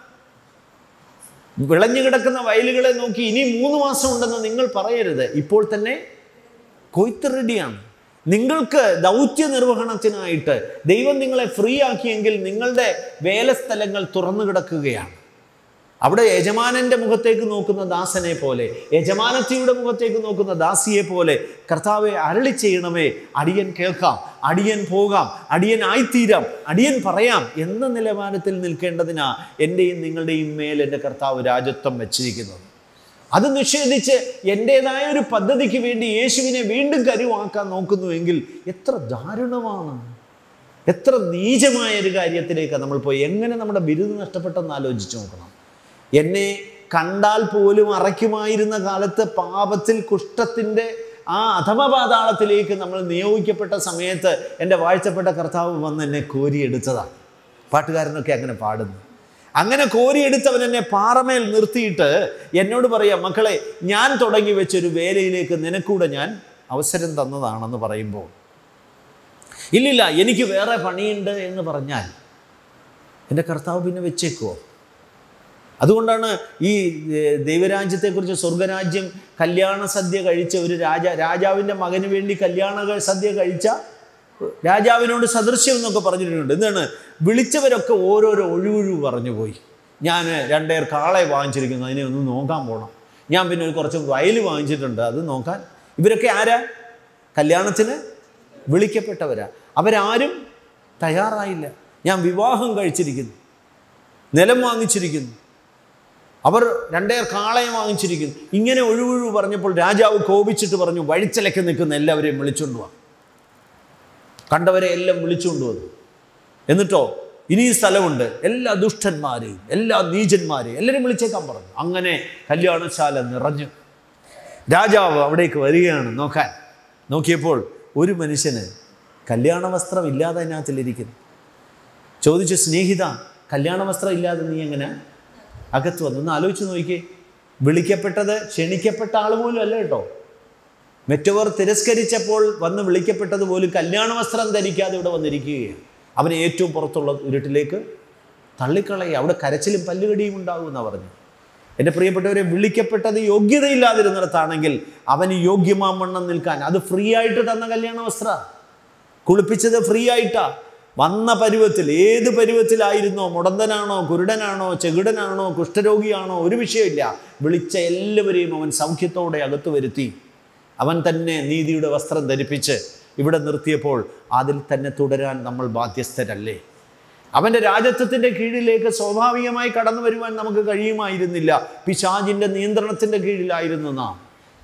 വിളഞ്ഞു കിടക്കുന്ന വയലുകളെ നോക്കി ഇനി മൂന്ന് മാസം ഉണ്ടെന്ന് നിങ്ങൾ പറയരുത് ഇപ്പോൾ തന്നെ കൊയ്ത്ത് റെഡിയാണ് നിങ്ങൾക്ക് ദൗത്യ നിർവഹണത്തിനായിട്ട് ദൈവം നിങ്ങളെ ഫ്രീ ആക്കിയെങ്കിൽ നിങ്ങളുടെ വേലസ്ഥലങ്ങൾ തുറന്നു കിടക്കുകയാണ് അവിടെ യജമാനന്റെ മുഖത്തേക്ക് നോക്കുന്ന ദാസനെ പോലെ യജമാനത്തിയുടെ മുഖത്തേക്ക് നോക്കുന്ന ദാസിയെ പോലെ കർത്താവെ അരളി ചെയ്യണമേ അടിയൻ കേൾക്കാം അടിയൻ പോകാം അടിയൻ ആയിത്തീരാം അടിയൻ പറയാം എന്ന നിലവാരത്തിൽ നിൽക്കേണ്ടതിനാ എൻ്റെയും നിങ്ങളുടെയും മേൽ എൻ്റെ കർത്താവ് രാജത്വം വെച്ചിരിക്കുന്നത് അത് നിഷേധിച്ച് എൻ്റെതായ ഒരു പദ്ധതിക്ക് വേണ്ടി യേശുവിനെ വീണ്ടും കരുവാക്കാൻ നോക്കുന്നുവെങ്കിൽ എത്ര ദാരുണമാണ് എത്ര നീചമായ ഒരു കാര്യത്തിലേക്കാണ് നമ്മൾ പോയി എങ്ങനെ നമ്മുടെ ബിരുദം നഷ്ടപ്പെട്ടെന്ന് ആലോചിച്ച് നോക്കണം എന്നെ കണ്ടാൽ പോലും അറയ്ക്കുമായിരുന്ന കാലത്ത് പാപത്തിൽ കുഷ്ഠത്തിൻ്റെ ആ അധമപാതാളത്തിലേക്ക് നമ്മൾ നിയോഗിക്കപ്പെട്ട സമയത്ത് എൻ്റെ വാഴ്ചപ്പെട്ട കർത്താവ് വന്ന് എന്നെ കോരിയെടുത്തതാണ് പാട്ടുകാരനൊക്കെ അങ്ങനെ പാടുന്നു അങ്ങനെ കോരിയെടുത്തവൻ എന്നെ പാറമേൽ നിർത്തിയിട്ട് എന്നോട് പറയാം മക്കളെ ഞാൻ തുടങ്ങി വെച്ചൊരു വേലയിലേക്ക് നിനക്കൂടെ ഞാൻ അവസരം തന്നതാണെന്ന് പറയുമ്പോൾ ഇല്ലില്ല എനിക്ക് വേറെ പണിയുണ്ട് എന്ന് പറഞ്ഞാൽ എൻ്റെ കർത്താവ് പിന്നെ വെച്ചേക്കുമോ അതുകൊണ്ടാണ് ഈ ഏർ, ദൈവരാജ്യത്തെക്കുറിച്ച് സ്വർഗരാജ്യം കല്യാണ സദ്യ കഴിച്ച ഒരു രാജ രാജാവിൻ്റെ മകന് വേണ്ടി കല്യാണ ക- സദ്യ കഴിച്ച രാജാവിനോട് സദൃശ്യം എന്നൊക്കെ പറഞ്ഞിട്ടുണ്ട് എന്താണ് വിളിച്ചവരൊക്കെ ഓരോരോ ഒഴിവൊഴിവ് പറഞ്ഞു പോയി ഞാൻ രണ്ടേർ കാളെ വാങ്ങിച്ചിരിക്കുന്നു അതിനെ ഒന്ന് നോക്കാൻ പോകണം ഞാൻ പിന്നെ ഒരു കുറച്ച് വയൽ വാങ്ങിച്ചിട്ടുണ്ട് അത് നോക്കാൻ ഇവരൊക്കെ ആരാ കല്യാണത്തിന് വിളിക്കപ്പെട്ടവരാ അവരാരും തയ്യാറായില്ല ഞാൻ വിവാഹം കഴിച്ചിരിക്കുന്നു നിലം വാങ്ങിച്ചിരിക്കുന്നു അവർ രണ്ടേർ കാളയം വാങ്ങിച്ചിരിക്കുന്നു ഇങ്ങനെ ഒഴിവൊഴിവ് പറഞ്ഞപ്പോൾ രാജാവ് കോപിച്ചിട്ട് പറഞ്ഞു വഴിച്ചലക്ക് നിൽക്കുന്ന എല്ലാവരെയും വിളിച്ചുകൊണ്ട് വാ കണ്ടവരെ എല്ലാം വിളിച്ചുകൊണ്ട് വന്നു എന്നിട്ടോ ഇനിയും സ്ഥലമുണ്ട് എല്ലാ ദുഷ്ടന്മാരെയും എല്ലാ നീചന്മാരെയും എല്ലാവരും വിളിച്ചേക്കാൻ പറഞ്ഞു അങ്ങനെ കല്യാണശാല നിറഞ്ഞു രാജാവ് അവിടേക്ക് വരികയാണ് നോക്കാൻ നോക്കിയപ്പോൾ ഒരു മനുഷ്യന് കല്യാണ വസ്ത്രം ഇല്ലാതെ അതിനകത്തിലിരിക്കുന്നു ചോദിച്ചു സ്നേഹിത കല്യാണ വസ്ത്രം ഇല്ലാതെ നീ എങ്ങനെ അകത്ത് വന്നു ഒന്ന് ആലോചിച്ച് നോക്കിയേ വിളിക്കപ്പെട്ടത് ക്ഷണിക്കപ്പെട്ട ആൾ പോലും അല്ല കേട്ടോ മറ്റവർ തിരസ്കരിച്ചപ്പോൾ വന്ന് വിളിക്കപ്പെട്ടത് പോലും കല്യാണ വസ്ത്രം ധരിക്കാതെ ഇവിടെ വന്നിരിക്കുകയാണ് അവനെ ഏറ്റവും പുറത്തുള്ള ഇരുട്ടിലേക്ക് തള്ളിക്കളയുക അവിടെ കരച്ചിലും പല്ലുകടിയും ഉണ്ടാകുമെന്നാണ് പറഞ്ഞു എൻ്റെ പ്രിയപ്പെട്ടവരെ വിളിക്കപ്പെട്ടത് യോഗ്യതയില്ലാതിരുന്നിടത്താണെങ്കിൽ അവന് യോഗ്യമാമണ്ണം നിൽക്കാൻ അത് ഫ്രീ ആയിട്ട് തന്ന കല്യാണ വസ്ത്ര കുളിപ്പിച്ചത് ഫ്രീ ആയിട്ടാ വന്ന പരുവത്തിൽ ഏത് പരുവത്തിലായിരുന്നോ മുടന്തനാണോ കുരുടനാണോ ചെകിടനാണോ കുഷ്ഠരോഗിയാണോ ഒരു വിഷയമില്ല വിളിച്ച എല്ലാവരെയും അവൻ സൗഖ്യത്തോടെ അകത്തു വരുത്തി അവൻ തന്നെ നീതിയുടെ വസ്ത്രം ധരിപ്പിച്ച് ഇവിടെ നിർത്തിയപ്പോൾ അതിൽ തന്നെ തുടരാൻ നമ്മൾ ബാധ്യസ്ഥരല്ലേ അവൻ്റെ രാജത്വത്തിൻ്റെ കീഴിലേക്ക് സ്വാഭാവികമായി കടന്നു വരുവാൻ നമുക്ക് കഴിയുമായിരുന്നില്ല പിശാജിൻ്റെ നിയന്ത്രണത്തിൻ്റെ കീഴിലായിരുന്നു നാം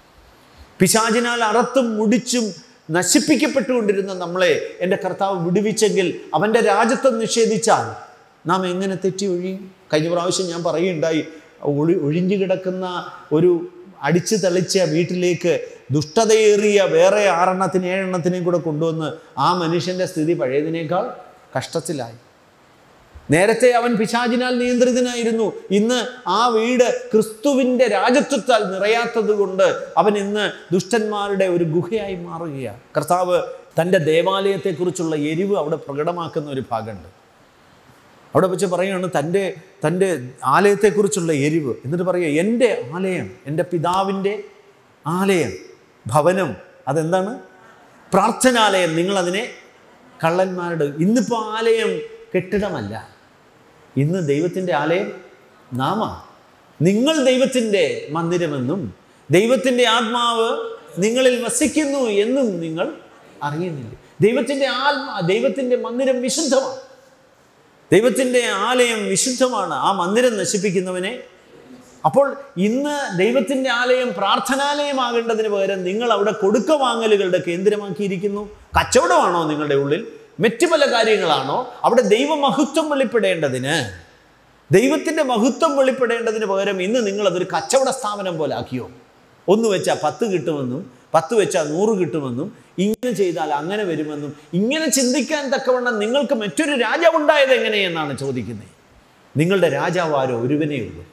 പിശാചിനാൽ അറത്തും മുടിച്ചും നശിപ്പിക്കപ്പെട്ടുകൊണ്ടിരുന്ന നമ്മളെ എൻ്റെ കർത്താവ് വിടുവിച്ചെങ്കിൽ അവൻ്റെ രാജ്യത്വം നിഷേധിച്ചാൽ നാം എങ്ങനെ തെറ്റി ഒഴിയും കഴിഞ്ഞ പ്രാവശ്യം ഞാൻ പറയുകയുണ്ടായി ഒഴി ഒഴിഞ്ഞു കിടക്കുന്ന ഒരു അടിച്ചു തെളിച്ച വീട്ടിലേക്ക് ദുഷ്ടതയേറിയ വേറെ ആറെണ്ണത്തിന് ഏഴെണ്ണത്തിനെയും കൂടെ കൊണ്ടുവന്ന് ആ മനുഷ്യൻ്റെ സ്ഥിതി പഴയതിനേക്കാൾ കഷ്ടത്തിലായി നേരത്തെ അവൻ പിശാചിനാൽ നിയന്ത്രിതനായിരുന്നു ഇന്ന് ആ വീട് ക്രിസ്തുവിൻ്റെ രാജത്വത്താൽ നിറയാത്തത് കൊണ്ട് അവൻ ഇന്ന് ദുഷ്ടന്മാരുടെ ഒരു ഗുഹയായി മാറുകയാണ് കർത്താവ് തൻ്റെ ദേവാലയത്തെക്കുറിച്ചുള്ള എരിവ് അവിടെ പ്രകടമാക്കുന്ന ഒരു ഭാഗമുണ്ട് അവിടെ വെച്ച് പറയുകയാണ് തൻ്റെ തൻ്റെ ആലയത്തെക്കുറിച്ചുള്ള എരിവ് എന്നിട്ട് പറയുക എൻ്റെ ആലയം എൻ്റെ പിതാവിൻ്റെ ആലയം ഭവനം അതെന്താണ് പ്രാർത്ഥനാലയം നിങ്ങളതിനെ കള്ളന്മാരുടെ ഇന്നിപ്പോൾ ആലയം കെട്ടിടമല്ല ഇന്ന് ദൈവത്തിൻ്റെ ആലയം നാമ നിങ്ങൾ ദൈവത്തിൻ്റെ മന്ദിരമെന്നും ദൈവത്തിൻ്റെ ആത്മാവ് നിങ്ങളിൽ വസിക്കുന്നു എന്നും നിങ്ങൾ അറിയുന്നില്ല ദൈവത്തിൻ്റെ ആത്മാ ദൈവത്തിൻ്റെ മന്ദിരം വിശുദ്ധമാണ് ദൈവത്തിൻ്റെ ആലയം വിശുദ്ധമാണ് ആ മന്ദിരം നശിപ്പിക്കുന്നവനെ അപ്പോൾ ഇന്ന് ദൈവത്തിൻ്റെ ആലയം പ്രാർത്ഥനാലയമാകേണ്ടതിന് പകരം നിങ്ങൾ അവിടെ കൊടുക്ക വാങ്ങലുകളുടെ കേന്ദ്രമാക്കിയിരിക്കുന്നു കച്ചവടമാണോ നിങ്ങളുടെ ഉള്ളിൽ മറ്റു പല കാര്യങ്ങളാണോ അവിടെ ദൈവമഹത്വം വെളിപ്പെടേണ്ടതിന് ദൈവത്തിൻ്റെ മഹത്വം വെളിപ്പെടേണ്ടതിന് പകരം ഇന്ന് നിങ്ങൾ അതൊരു കച്ചവട സ്ഥാപനം പോലെ ആക്കിയോ ഒന്ന് വെച്ചാൽ പത്ത് കിട്ടുമെന്നും പത്ത് വെച്ചാൽ നൂറ് കിട്ടുമെന്നും ഇങ്ങനെ ചെയ്താൽ അങ്ങനെ വരുമെന്നും ഇങ്ങനെ ചിന്തിക്കാൻ തക്കവണ്ണം നിങ്ങൾക്ക് മറ്റൊരു രാജാവുണ്ടായത് എങ്ങനെയെന്നാണ് ചോദിക്കുന്നത് നിങ്ങളുടെ രാജാവ് ആരോ ഒരുവനേ ഉള്ളൂ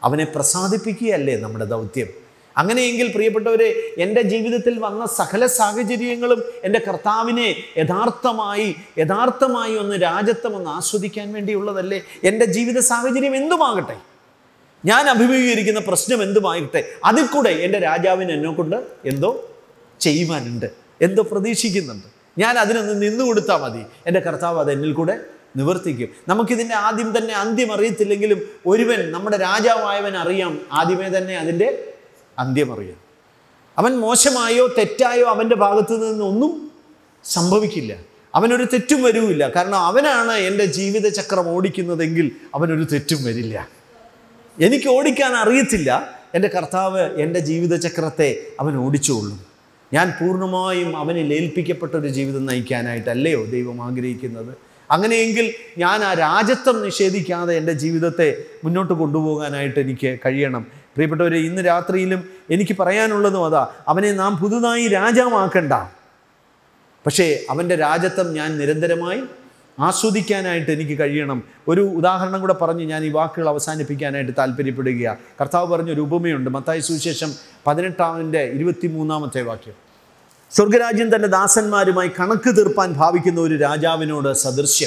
അവനെ പ്രസാദിപ്പിക്കുകയല്ലേ നമ്മുടെ ദൗത്യം അങ്ങനെയെങ്കിൽ പ്രിയപ്പെട്ടവരെ എൻ്റെ ജീവിതത്തിൽ വന്ന സകല സാഹചര്യങ്ങളും എൻ്റെ കർത്താവിനെ യഥാർത്ഥമായി യഥാർത്ഥമായി ഒന്ന് രാജത്വം ഒന്ന് ആസ്വദിക്കാൻ വേണ്ടിയുള്ളതല്ലേ എൻ്റെ ജീവിത സാഹചര്യം എന്തുമാകട്ടെ ഞാൻ അഭിമുഖീകരിക്കുന്ന പ്രശ്നം എന്തുമാകട്ടെ അതിൽ കൂടെ എൻ്റെ രാജാവിന് എന്നെ കൊണ്ട് എന്തോ ചെയ്യുവാനുണ്ട് എന്തോ പ്രതീക്ഷിക്കുന്നുണ്ട് ഞാൻ അതിനൊന്ന് നിന്നു കൊടുത്താൽ മതി എൻ്റെ കർത്താവ് അത് എന്നിൽ കൂടെ നിവർത്തിക്കും നമുക്കിതിൻ്റെ ആദ്യം തന്നെ അന്ത്യം അറിയത്തില്ലെങ്കിലും ഒരുവൻ നമ്മുടെ രാജാവായവൻ അറിയാം ആദ്യമേ തന്നെ അതിൻ്റെ അന്ത്യം അറിയാം അവൻ മോശമായോ തെറ്റായോ അവൻ്റെ ഭാഗത്തു നിന്നൊന്നും സംഭവിക്കില്ല അവനൊരു തെറ്റും വരൂല്ല കാരണം അവനാണ് എൻ്റെ ജീവിതചക്രം ഓടിക്കുന്നതെങ്കിൽ അവനൊരു തെറ്റും വരില്ല എനിക്ക് ഓടിക്കാൻ അറിയത്തില്ല എൻ്റെ കർത്താവ് എൻ്റെ ജീവിതചക്രത്തെ അവൻ ഓടിച്ചുകൊള്ളും ഞാൻ പൂർണ്ണമായും അവനിൽ ഏൽപ്പിക്കപ്പെട്ട ഒരു ജീവിതം നയിക്കാനായിട്ടല്ലയോ ദൈവം ആഗ്രഹിക്കുന്നത് അങ്ങനെയെങ്കിൽ ഞാൻ ആ രാജത്വം നിഷേധിക്കാതെ എൻ്റെ ജീവിതത്തെ മുന്നോട്ട് കൊണ്ടുപോകാനായിട്ട് എനിക്ക് കഴിയണം പ്രിയപ്പെട്ടവരെ ഇന്ന് രാത്രിയിലും എനിക്ക് പറയാനുള്ളതും അതാ അവനെ നാം പുതുതായി രാജാവാക്കണ്ട പക്ഷേ അവൻ്റെ രാജത്വം ഞാൻ നിരന്തരമായി ആസ്വദിക്കാനായിട്ട് എനിക്ക് കഴിയണം ഒരു ഉദാഹരണം കൂടെ പറഞ്ഞ് ഞാൻ ഈ വാക്കുകൾ അവസാനിപ്പിക്കാനായിട്ട് താല്പര്യപ്പെടുകയാണ് കർത്താവ് പറഞ്ഞൊരു ഉപമയുണ്ട് മത്തായി സുവിശേഷം പതിനെട്ടാമിൻ്റെ ഇരുപത്തി മൂന്നാമത്തെ വാക്യം സ്വർഗരാജ്യം തൻ്റെ ദാസന്മാരുമായി കണക്ക് തീർപ്പാൻ ഭാവിക്കുന്ന ഒരു രാജാവിനോട് സദൃശ്യം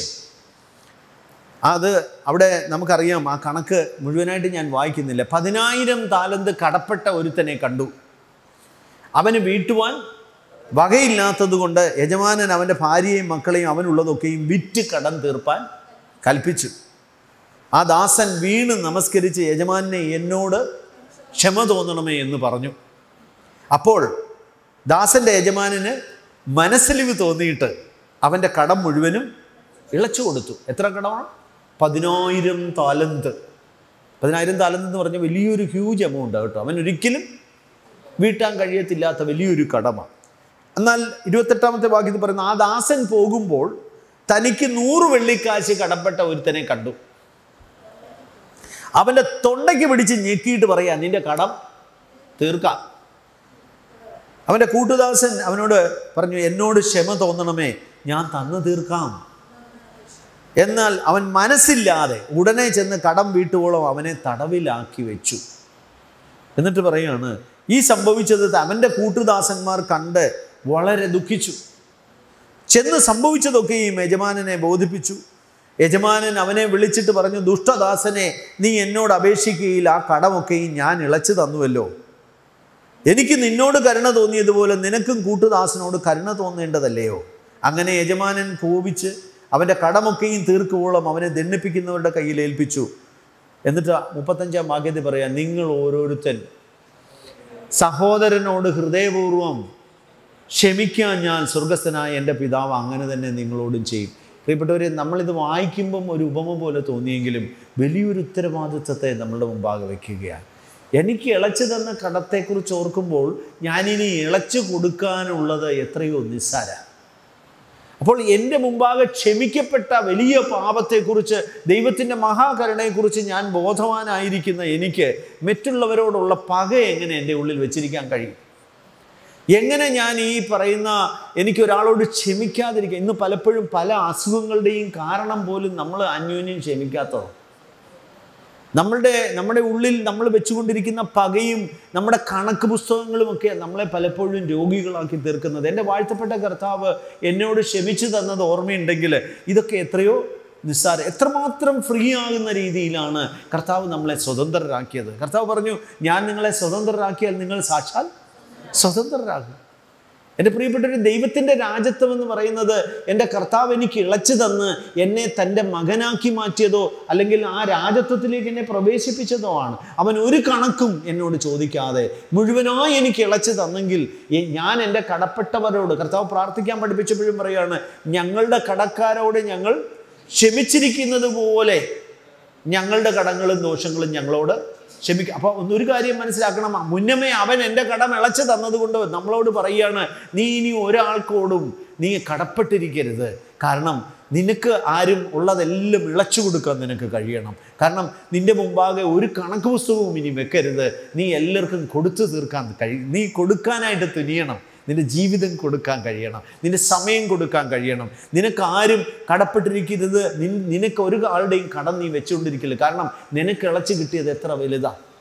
അത് അവിടെ നമുക്കറിയാം ആ കണക്ക് മുഴുവനായിട്ട് ഞാൻ വായിക്കുന്നില്ല പതിനായിരം താലന്ത് കടപ്പെട്ട ഒരുത്തനെ കണ്ടു അവന് വീട്ടുവാൻ വകയില്ലാത്തത് കൊണ്ട് യജമാനൻ അവൻ്റെ ഭാര്യയും മക്കളെയും അവനുള്ളതൊക്കെയും വിറ്റ് കടം തീർപ്പാൻ കൽപ്പിച്ചു ആ ദാസൻ വീണ് നമസ്കരിച്ച് യജമാനെ എന്നോട് ക്ഷമ തോന്നണമേ എന്ന് പറഞ്ഞു അപ്പോൾ ദാസൻ്റെ യജമാനന് മനസ്സലിവ് തോന്നിയിട്ട് അവൻ്റെ കടം മുഴുവനും ഇളച്ചു കൊടുത്തു എത്ര കടമാണ് പതിനായിരം താലന്ത് പതിനായിരം താലന്ത് എന്ന് പറഞ്ഞാൽ വലിയൊരു ഹ്യൂജ് എമൗണ്ട് കേട്ടോ അവൻ ഒരിക്കലും വീട്ടാൻ കഴിയത്തില്ലാത്ത വലിയൊരു കടമാണ് എന്നാൽ ഇരുപത്തെട്ടാമത്തെ വാക്യത്തിൽ പറയുന്ന ആ ദാസൻ പോകുമ്പോൾ തനിക്ക് നൂറ് വെള്ളിക്കാശ് കടപ്പെട്ട ഒരുത്തനെ കണ്ടു അവൻ്റെ തൊണ്ടയ്ക്ക് പിടിച്ച് ഞെക്കിയിട്ട് പറയാ നിന്റെ കടം തീർക്കാം അവൻ്റെ കൂട്ടുദാസൻ അവനോട് പറഞ്ഞു എന്നോട് ക്ഷമ തോന്നണമേ ഞാൻ തന്നു തീർക്കാം എന്നാൽ അവൻ മനസ്സില്ലാതെ ഉടനെ ചെന്ന് കടം വീട്ടുവോളം അവനെ തടവിലാക്കി വെച്ചു എന്നിട്ട് പറയാണ് ഈ സംഭവിച്ചത് അവൻ്റെ കൂട്ടുദാസന്മാർ കണ്ട് വളരെ ദുഃഖിച്ചു ചെന്ന് സംഭവിച്ചതൊക്കെയും യജമാനനെ ബോധിപ്പിച്ചു യജമാനൻ അവനെ വിളിച്ചിട്ട് പറഞ്ഞു ദുഷ്ടദാസനെ നീ എന്നോട് അപേക്ഷിക്കുകയിൽ ആ കടമൊക്കെയും ഞാൻ ഇളച്ചു തന്നുവല്ലോ എനിക്ക് നിന്നോട് കരുണ തോന്നിയതുപോലെ നിനക്കും കൂട്ടുദാസനോട് കരുണ തോന്നേണ്ടതല്ലയോ അങ്ങനെ യജമാനൻ കോപിച്ച് അവൻ്റെ കടമൊക്കെയും തീർക്കുവോളം അവനെ ദണ്ഡിപ്പിക്കുന്നവരുടെ കയ്യിൽ ഏൽപ്പിച്ചു എന്നിട്ട് മുപ്പത്തഞ്ചാം വാക്യത്തിൽ പറയാം നിങ്ങൾ ഓരോരുത്തൻ സഹോദരനോട് ഹൃദയപൂർവം ക്ഷമിക്കാൻ ഞാൻ സ്വർഗസ്ഥനായ എൻ്റെ പിതാവ് അങ്ങനെ തന്നെ നിങ്ങളോടും ചെയ്യും പ്രിയപ്പെട്ടവരെ നമ്മളിത് വായിക്കുമ്പം ഒരു ഉപമ പോലെ തോന്നിയെങ്കിലും വലിയൊരു ഉത്തരവാദിത്വത്തെ നമ്മളുടെ മുമ്പാകെ വയ്ക്കുകയാണ് എനിക്ക് ഇളച്ചു തന്ന കടത്തെക്കുറിച്ച് ഓർക്കുമ്പോൾ ഞാനിനി ഇളച്ചു കൊടുക്കാനുള്ളത് എത്രയോ നിസ്സാര അപ്പോൾ എൻ്റെ മുമ്പാകെ ക്ഷമിക്കപ്പെട്ട വലിയ പാപത്തെക്കുറിച്ച് ദൈവത്തിൻ്റെ മഹാകരുണയെക്കുറിച്ച് ഞാൻ ബോധവാനായിരിക്കുന്ന എനിക്ക് മറ്റുള്ളവരോടുള്ള പക എങ്ങനെ എൻ്റെ ഉള്ളിൽ വെച്ചിരിക്കാൻ കഴിയും എങ്ങനെ ഞാൻ ഈ പറയുന്ന എനിക്ക് ഒരാളോട് ക്ഷമിക്കാതിരിക്കുക ഇന്ന് പലപ്പോഴും പല അസുഖങ്ങളുടെയും കാരണം പോലും നമ്മൾ അന്യോന്യം ക്ഷമിക്കാത്തതാണ് നമ്മളുടെ നമ്മുടെ ഉള്ളിൽ നമ്മൾ വെച്ചുകൊണ്ടിരിക്കുന്ന പകയും നമ്മുടെ കണക്ക് പുസ്തകങ്ങളുമൊക്കെ നമ്മളെ പലപ്പോഴും രോഗികളാക്കി തീർക്കുന്നത് എൻ്റെ വാഴ്ത്തപ്പെട്ട കർത്താവ് എന്നോട് ക്ഷമിച്ചു തന്നത് ഓർമ്മയുണ്ടെങ്കിൽ ഇതൊക്കെ എത്രയോ നിസ്സാര എത്രമാത്രം ഫ്രീ ആകുന്ന രീതിയിലാണ് കർത്താവ് നമ്മളെ സ്വതന്ത്രരാക്കിയത് കർത്താവ് പറഞ്ഞു ഞാൻ നിങ്ങളെ സ്വതന്ത്രരാക്കിയാൽ നിങ്ങൾ സാക്ഷാൽ സ്വതന്ത്രരാകും എൻ്റെ പ്രിയപ്പെട്ടൊരു ദൈവത്തിൻ്റെ രാജ്യത്വം എന്ന് പറയുന്നത് എൻ്റെ കർത്താവ് എനിക്ക് ഇളച്ചു തന്ന് എന്നെ തൻ്റെ മകനാക്കി മാറ്റിയതോ അല്ലെങ്കിൽ ആ രാജ്യത്വത്തിലേക്ക് എന്നെ പ്രവേശിപ്പിച്ചതോ ആണ് അവൻ ഒരു കണക്കും എന്നോട് ചോദിക്കാതെ മുഴുവനായി എനിക്ക് ഇളച്ചു തന്നെങ്കിൽ എ- ഞാൻ എൻ്റെ കടപ്പെട്ടവരോട് കർത്താവ് പ്രാർത്ഥിക്കാൻ പഠിപ്പിച്ചപ്പോഴും പറയാണ് ഞങ്ങളുടെ കടക്കാരോട് ഞങ്ങൾ ക്ഷമിച്ചിരിക്കുന്നത് പോലെ ഞങ്ങളുടെ കടങ്ങളും ദോഷങ്ങളും ഞങ്ങളോട് ക്ഷമിക്കുക അപ്പോൾ ഒന്നൊരു കാര്യം മനസ്സിലാക്കണം മുന്നമേ അവൻ എൻ്റെ കടം ഇളച്ചു തന്നതുകൊണ്ട് നമ്മളോട് പറയുകയാണ് നീ ഇനി ഒരാൾക്കോടും നീ കടപ്പെട്ടിരിക്കരുത് കാരണം നിനക്ക് ആരും ഉള്ളതെല്ലാം ഇളച്ചു കൊടുക്കാൻ നിനക്ക് കഴിയണം കാരണം നിന്റെ മുമ്പാകെ ഒരു കണക്ക് പുസ്തകവും ഇനി വെക്കരുത് നീ എല്ലാവർക്കും കൊടുത്തു തീർക്കാൻ കഴി നീ കൊടുക്കാനായിട്ട് തുനിയണം നിന്റെ ജീവിതം കൊടുക്കാൻ കഴിയണം നിന്റെ സമയം കൊടുക്കാൻ കഴിയണം നിനക്ക് ആരും കടപ്പെട്ടിരിക്കരുത് നിൻ നിനക്ക് ഒരു ആളുടെയും കടം നീ വെച്ചുകൊണ്ടിരിക്കില്ല കാരണം നിനക്ക് ഇളച്ചു കിട്ടിയത് എത്ര വലുതാണ്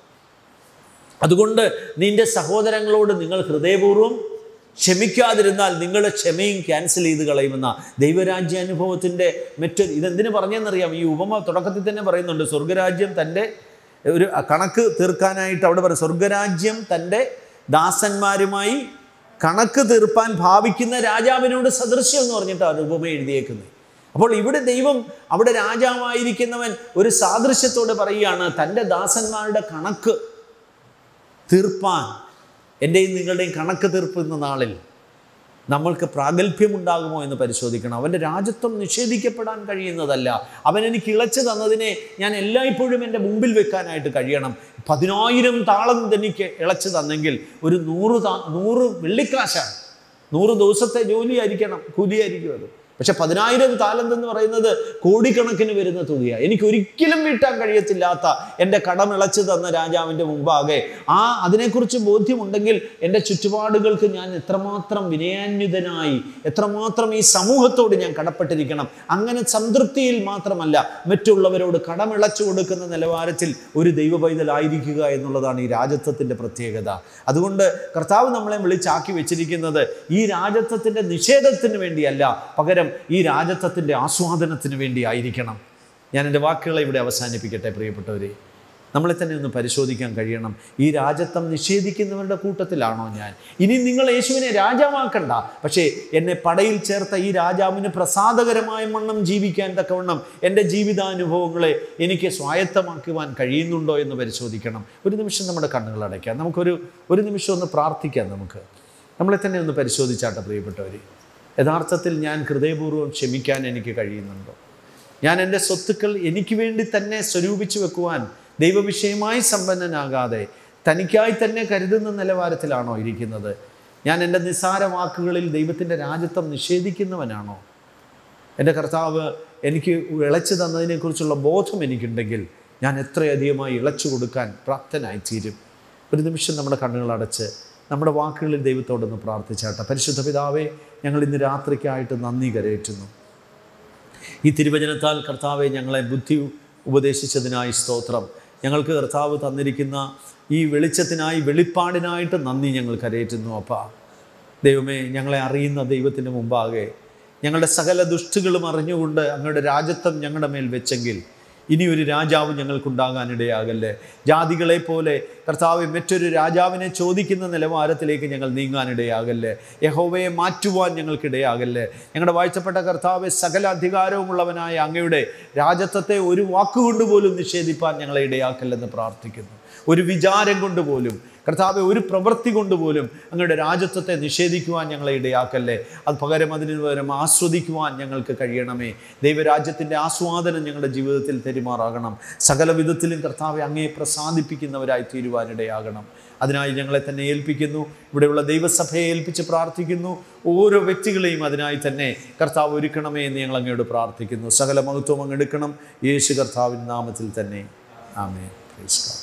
അതുകൊണ്ട് നിന്റെ സഹോദരങ്ങളോട് നിങ്ങൾ ഹൃദയപൂർവ്വം ക്ഷമിക്കാതിരുന്നാൽ നിങ്ങളുടെ ക്ഷമയും ക്യാൻസൽ ചെയ്ത് കളയുമെന്ന ദൈവരാജ്യാനുഭവത്തിൻ്റെ മറ്റൊരു ഇതെന്തിനു പറഞ്ഞെന്നറിയാം ഈ ഉപമ തുടക്കത്തിൽ തന്നെ പറയുന്നുണ്ട് സ്വർഗരാജ്യം തൻ്റെ ഒരു കണക്ക് തീർക്കാനായിട്ട് അവിടെ പറയും സ്വർഗരാജ്യം തൻ്റെ ദാസന്മാരുമായി കണക്ക് തീർപ്പാൻ ഭാവിക്കുന്ന രാജാവിനോട് സദൃശ്യം എന്ന് പറഞ്ഞിട്ടാണ് ഉപമ എഴുതിയേക്കുന്നത് അപ്പോൾ ഇവിടെ ദൈവം അവിടെ രാജാവായിരിക്കുന്നവൻ ഒരു സാദൃശ്യത്തോടെ പറയുകയാണ് തൻ്റെ ദാസന്മാരുടെ കണക്ക് തീർപ്പാൻ എൻ്റെയും നിങ്ങളുടെയും കണക്ക് തീർപ്പുന്ന നാളിൽ നമ്മൾക്ക് പ്രാഗൽഭ്യമുണ്ടാകുമോ എന്ന് പരിശോധിക്കണം അവൻ്റെ രാജ്യത്വം നിഷേധിക്കപ്പെടാൻ കഴിയുന്നതല്ല അവൻ എനിക്ക് ഇളച്ചു തന്നതിനെ ഞാൻ എല്ലായ്പ്പോഴും എൻ്റെ മുമ്പിൽ വെക്കാനായിട്ട് കഴിയണം പതിനായിരം താളം എനിക്ക് ഇളച്ചു തന്നെങ്കിൽ ഒരു നൂറ് താ നൂറ് വെള്ളിക്കാശാണ് നൂറ് ദിവസത്തെ ജോലിയായിരിക്കണം കൂലിയായിരിക്കും അത് പക്ഷെ പതിനായിരം താലന്ത് എന്ന് പറയുന്നത് കോടിക്കണക്കിന് വരുന്ന തുകയാണ് എനിക്ക് ഒരിക്കലും വീട്ടാൻ കഴിയത്തില്ലാത്ത എൻ്റെ കടം ഇളച്ചു തന്ന രാജാവിൻ്റെ മുമ്പാകെ ആ അതിനെക്കുറിച്ച് ബോധ്യമുണ്ടെങ്കിൽ എൻ്റെ ചുറ്റുപാടുകൾക്ക് ഞാൻ എത്രമാത്രം വിനയാന്വിതനായി എത്രമാത്രം ഈ സമൂഹത്തോട് ഞാൻ കടപ്പെട്ടിരിക്കണം അങ്ങനെ സംതൃപ്തിയിൽ മാത്രമല്ല മറ്റുള്ളവരോട് കടമിളച്ചു കൊടുക്കുന്ന നിലവാരത്തിൽ ഒരു ദൈവ പൈതലായിരിക്കുക എന്നുള്ളതാണ് ഈ രാജത്വത്തിൻ്റെ പ്രത്യേകത അതുകൊണ്ട് കർത്താവ് നമ്മളെ വിളിച്ചാക്കി വെച്ചിരിക്കുന്നത് ഈ രാജത്വത്തിൻ്റെ നിഷേധത്തിന് വേണ്ടിയല്ല പകരം ഈ രാജത്വത്തിൻ്റെ ആസ്വാദനത്തിന് വേണ്ടി ആയിരിക്കണം ഞാൻ എൻ്റെ വാക്കുകളെ ഇവിടെ അവസാനിപ്പിക്കട്ടെ പ്രിയപ്പെട്ടവരെ നമ്മളെ തന്നെ ഒന്ന് പരിശോധിക്കാൻ കഴിയണം ഈ രാജത്വം നിഷേധിക്കുന്നവരുടെ കൂട്ടത്തിലാണോ ഞാൻ ഇനി നിങ്ങൾ യേശുവിനെ രാജാവാക്കണ്ട പക്ഷേ എന്നെ പടയിൽ ചേർത്ത ഈ രാജാവിന് പ്രസാദകരമായ വണ്ണം ജീവിക്കാൻ തക്കവണ്ണം എൻ്റെ ജീവിതാനുഭവങ്ങളെ എനിക്ക് സ്വായത്തമാക്കുവാൻ കഴിയുന്നുണ്ടോ എന്ന് പരിശോധിക്കണം ഒരു നിമിഷം നമ്മുടെ കണ്ണുകൾ അടയ്ക്കാം നമുക്കൊരു ഒരു നിമിഷം ഒന്ന് പ്രാർത്ഥിക്കാം നമുക്ക് നമ്മളെ തന്നെ ഒന്ന് പരിശോധിച്ചാട്ടെ പ്രിയപ്പെട്ടവർ യഥാർത്ഥത്തിൽ ഞാൻ ഹൃദയപൂർവ്വം ക്ഷമിക്കാൻ എനിക്ക് കഴിയുന്നുണ്ടോ ഞാൻ എൻ്റെ സ്വത്തുക്കൾ എനിക്ക് വേണ്ടി തന്നെ സ്വരൂപിച്ചു വെക്കുവാൻ ദൈവവിഷയമായി സമ്പന്നനാകാതെ തനിക്കായി തന്നെ കരുതുന്ന നിലവാരത്തിലാണോ ഇരിക്കുന്നത് ഞാൻ എൻ്റെ നിസ്സാര വാക്കുകളിൽ ദൈവത്തിൻ്റെ രാജ്യത്വം നിഷേധിക്കുന്നവനാണോ എൻ്റെ കർത്താവ് എനിക്ക് ഇളച്ചു തന്നതിനെക്കുറിച്ചുള്ള ബോധം എനിക്കുണ്ടെങ്കിൽ ഞാൻ എത്രയധികമായി ഇളച്ചു കൊടുക്കാൻ പ്രാപ്തനായി തീരും ഒരു നിമിഷം നമ്മുടെ കണ്ണുകൾ അടച്ച് നമ്മുടെ വാക്കുകളിൽ ദൈവത്തോടൊന്ന് പ്രാർത്ഥിച്ചാട്ടെ പരിശുദ്ധ പിതാവേ ഞങ്ങൾ ഇന്ന് രാത്രിക്കായിട്ട് നന്ദി കരയേറ്റുന്നു ഈ തിരുവചനത്താൽ കർത്താവെ ഞങ്ങളെ ബുദ്ധി ഉപദേശിച്ചതിനായി സ്തോത്രം ഞങ്ങൾക്ക് കർത്താവ് തന്നിരിക്കുന്ന ഈ വെളിച്ചത്തിനായി വെളിപ്പാടിനായിട്ട് നന്ദി ഞങ്ങൾ കരയേറ്റുന്നു അപ്പാ ദൈവമേ ഞങ്ങളെ അറിയുന്ന ദൈവത്തിന് മുമ്പാകെ ഞങ്ങളുടെ സകല ദുഷ്ടുകളും അറിഞ്ഞുകൊണ്ട് അങ്ങയുടെ രാജ്യത്വം ഞങ്ങളുടെ മേൽ വെച്ചെങ്കിൽ ഇനി ഒരു രാജാവ് ഞങ്ങൾക്കുണ്ടാകാനിടയാകല്ലേ ജാതികളെ പോലെ കർത്താവ് മറ്റൊരു രാജാവിനെ ചോദിക്കുന്ന നിലവാരത്തിലേക്ക് ഞങ്ങൾ നീങ്ങാനിടയാകല്ലേ യഹോവയെ മാറ്റുവാൻ ഞങ്ങൾക്കിടയാകല്ലേ ഞങ്ങളുടെ വാഴ്ചപ്പെട്ട കർത്താവ് സകല അധികാരവുമുള്ളവനായ അങ്ങയുടെ രാജത്വത്തെ ഒരു വാക്കുകൊണ്ട് പോലും നിഷേധിപ്പാൻ ഞങ്ങളെ ഇടയാക്കല്ലെന്ന് പ്രാർത്ഥിക്കുന്നു ഒരു വിചാരം കൊണ്ട് പോലും കർത്താവ് ഒരു പ്രവൃത്തി കൊണ്ട് പോലും അങ്ങയുടെ രാജ്യത്വത്തെ നിഷേധിക്കുവാൻ ഞങ്ങളെ ഇടയാക്കല്ലേ അത് പകരം അതിന് പകരം ആസ്വദിക്കുവാൻ ഞങ്ങൾക്ക് കഴിയണമേ ദൈവരാജ്യത്തിൻ്റെ ആസ്വാദനം ഞങ്ങളുടെ ജീവിതത്തിൽ തെരുമാറാകണം സകല വിധത്തിലും കർത്താവെ അങ്ങയെ പ്രസാദിപ്പിക്കുന്നവരായി തീരുവാനിടയാകണം അതിനായി ഞങ്ങളെ തന്നെ ഏൽപ്പിക്കുന്നു ഇവിടെയുള്ള ദൈവസഭയെ ഏൽപ്പിച്ച് പ്രാർത്ഥിക്കുന്നു ഓരോ വ്യക്തികളെയും അതിനായി തന്നെ കർത്താവ് ഒരുക്കണമേ എന്ന് ഞങ്ങൾ അങ്ങയോട് പ്രാർത്ഥിക്കുന്നു സകല മഹത്വം അങ്ങ് എടുക്കണം യേശു കർത്താവിൻ നാമത്തിൽ തന്നെ ആമേ പ്രൈസ് ഗോഡ്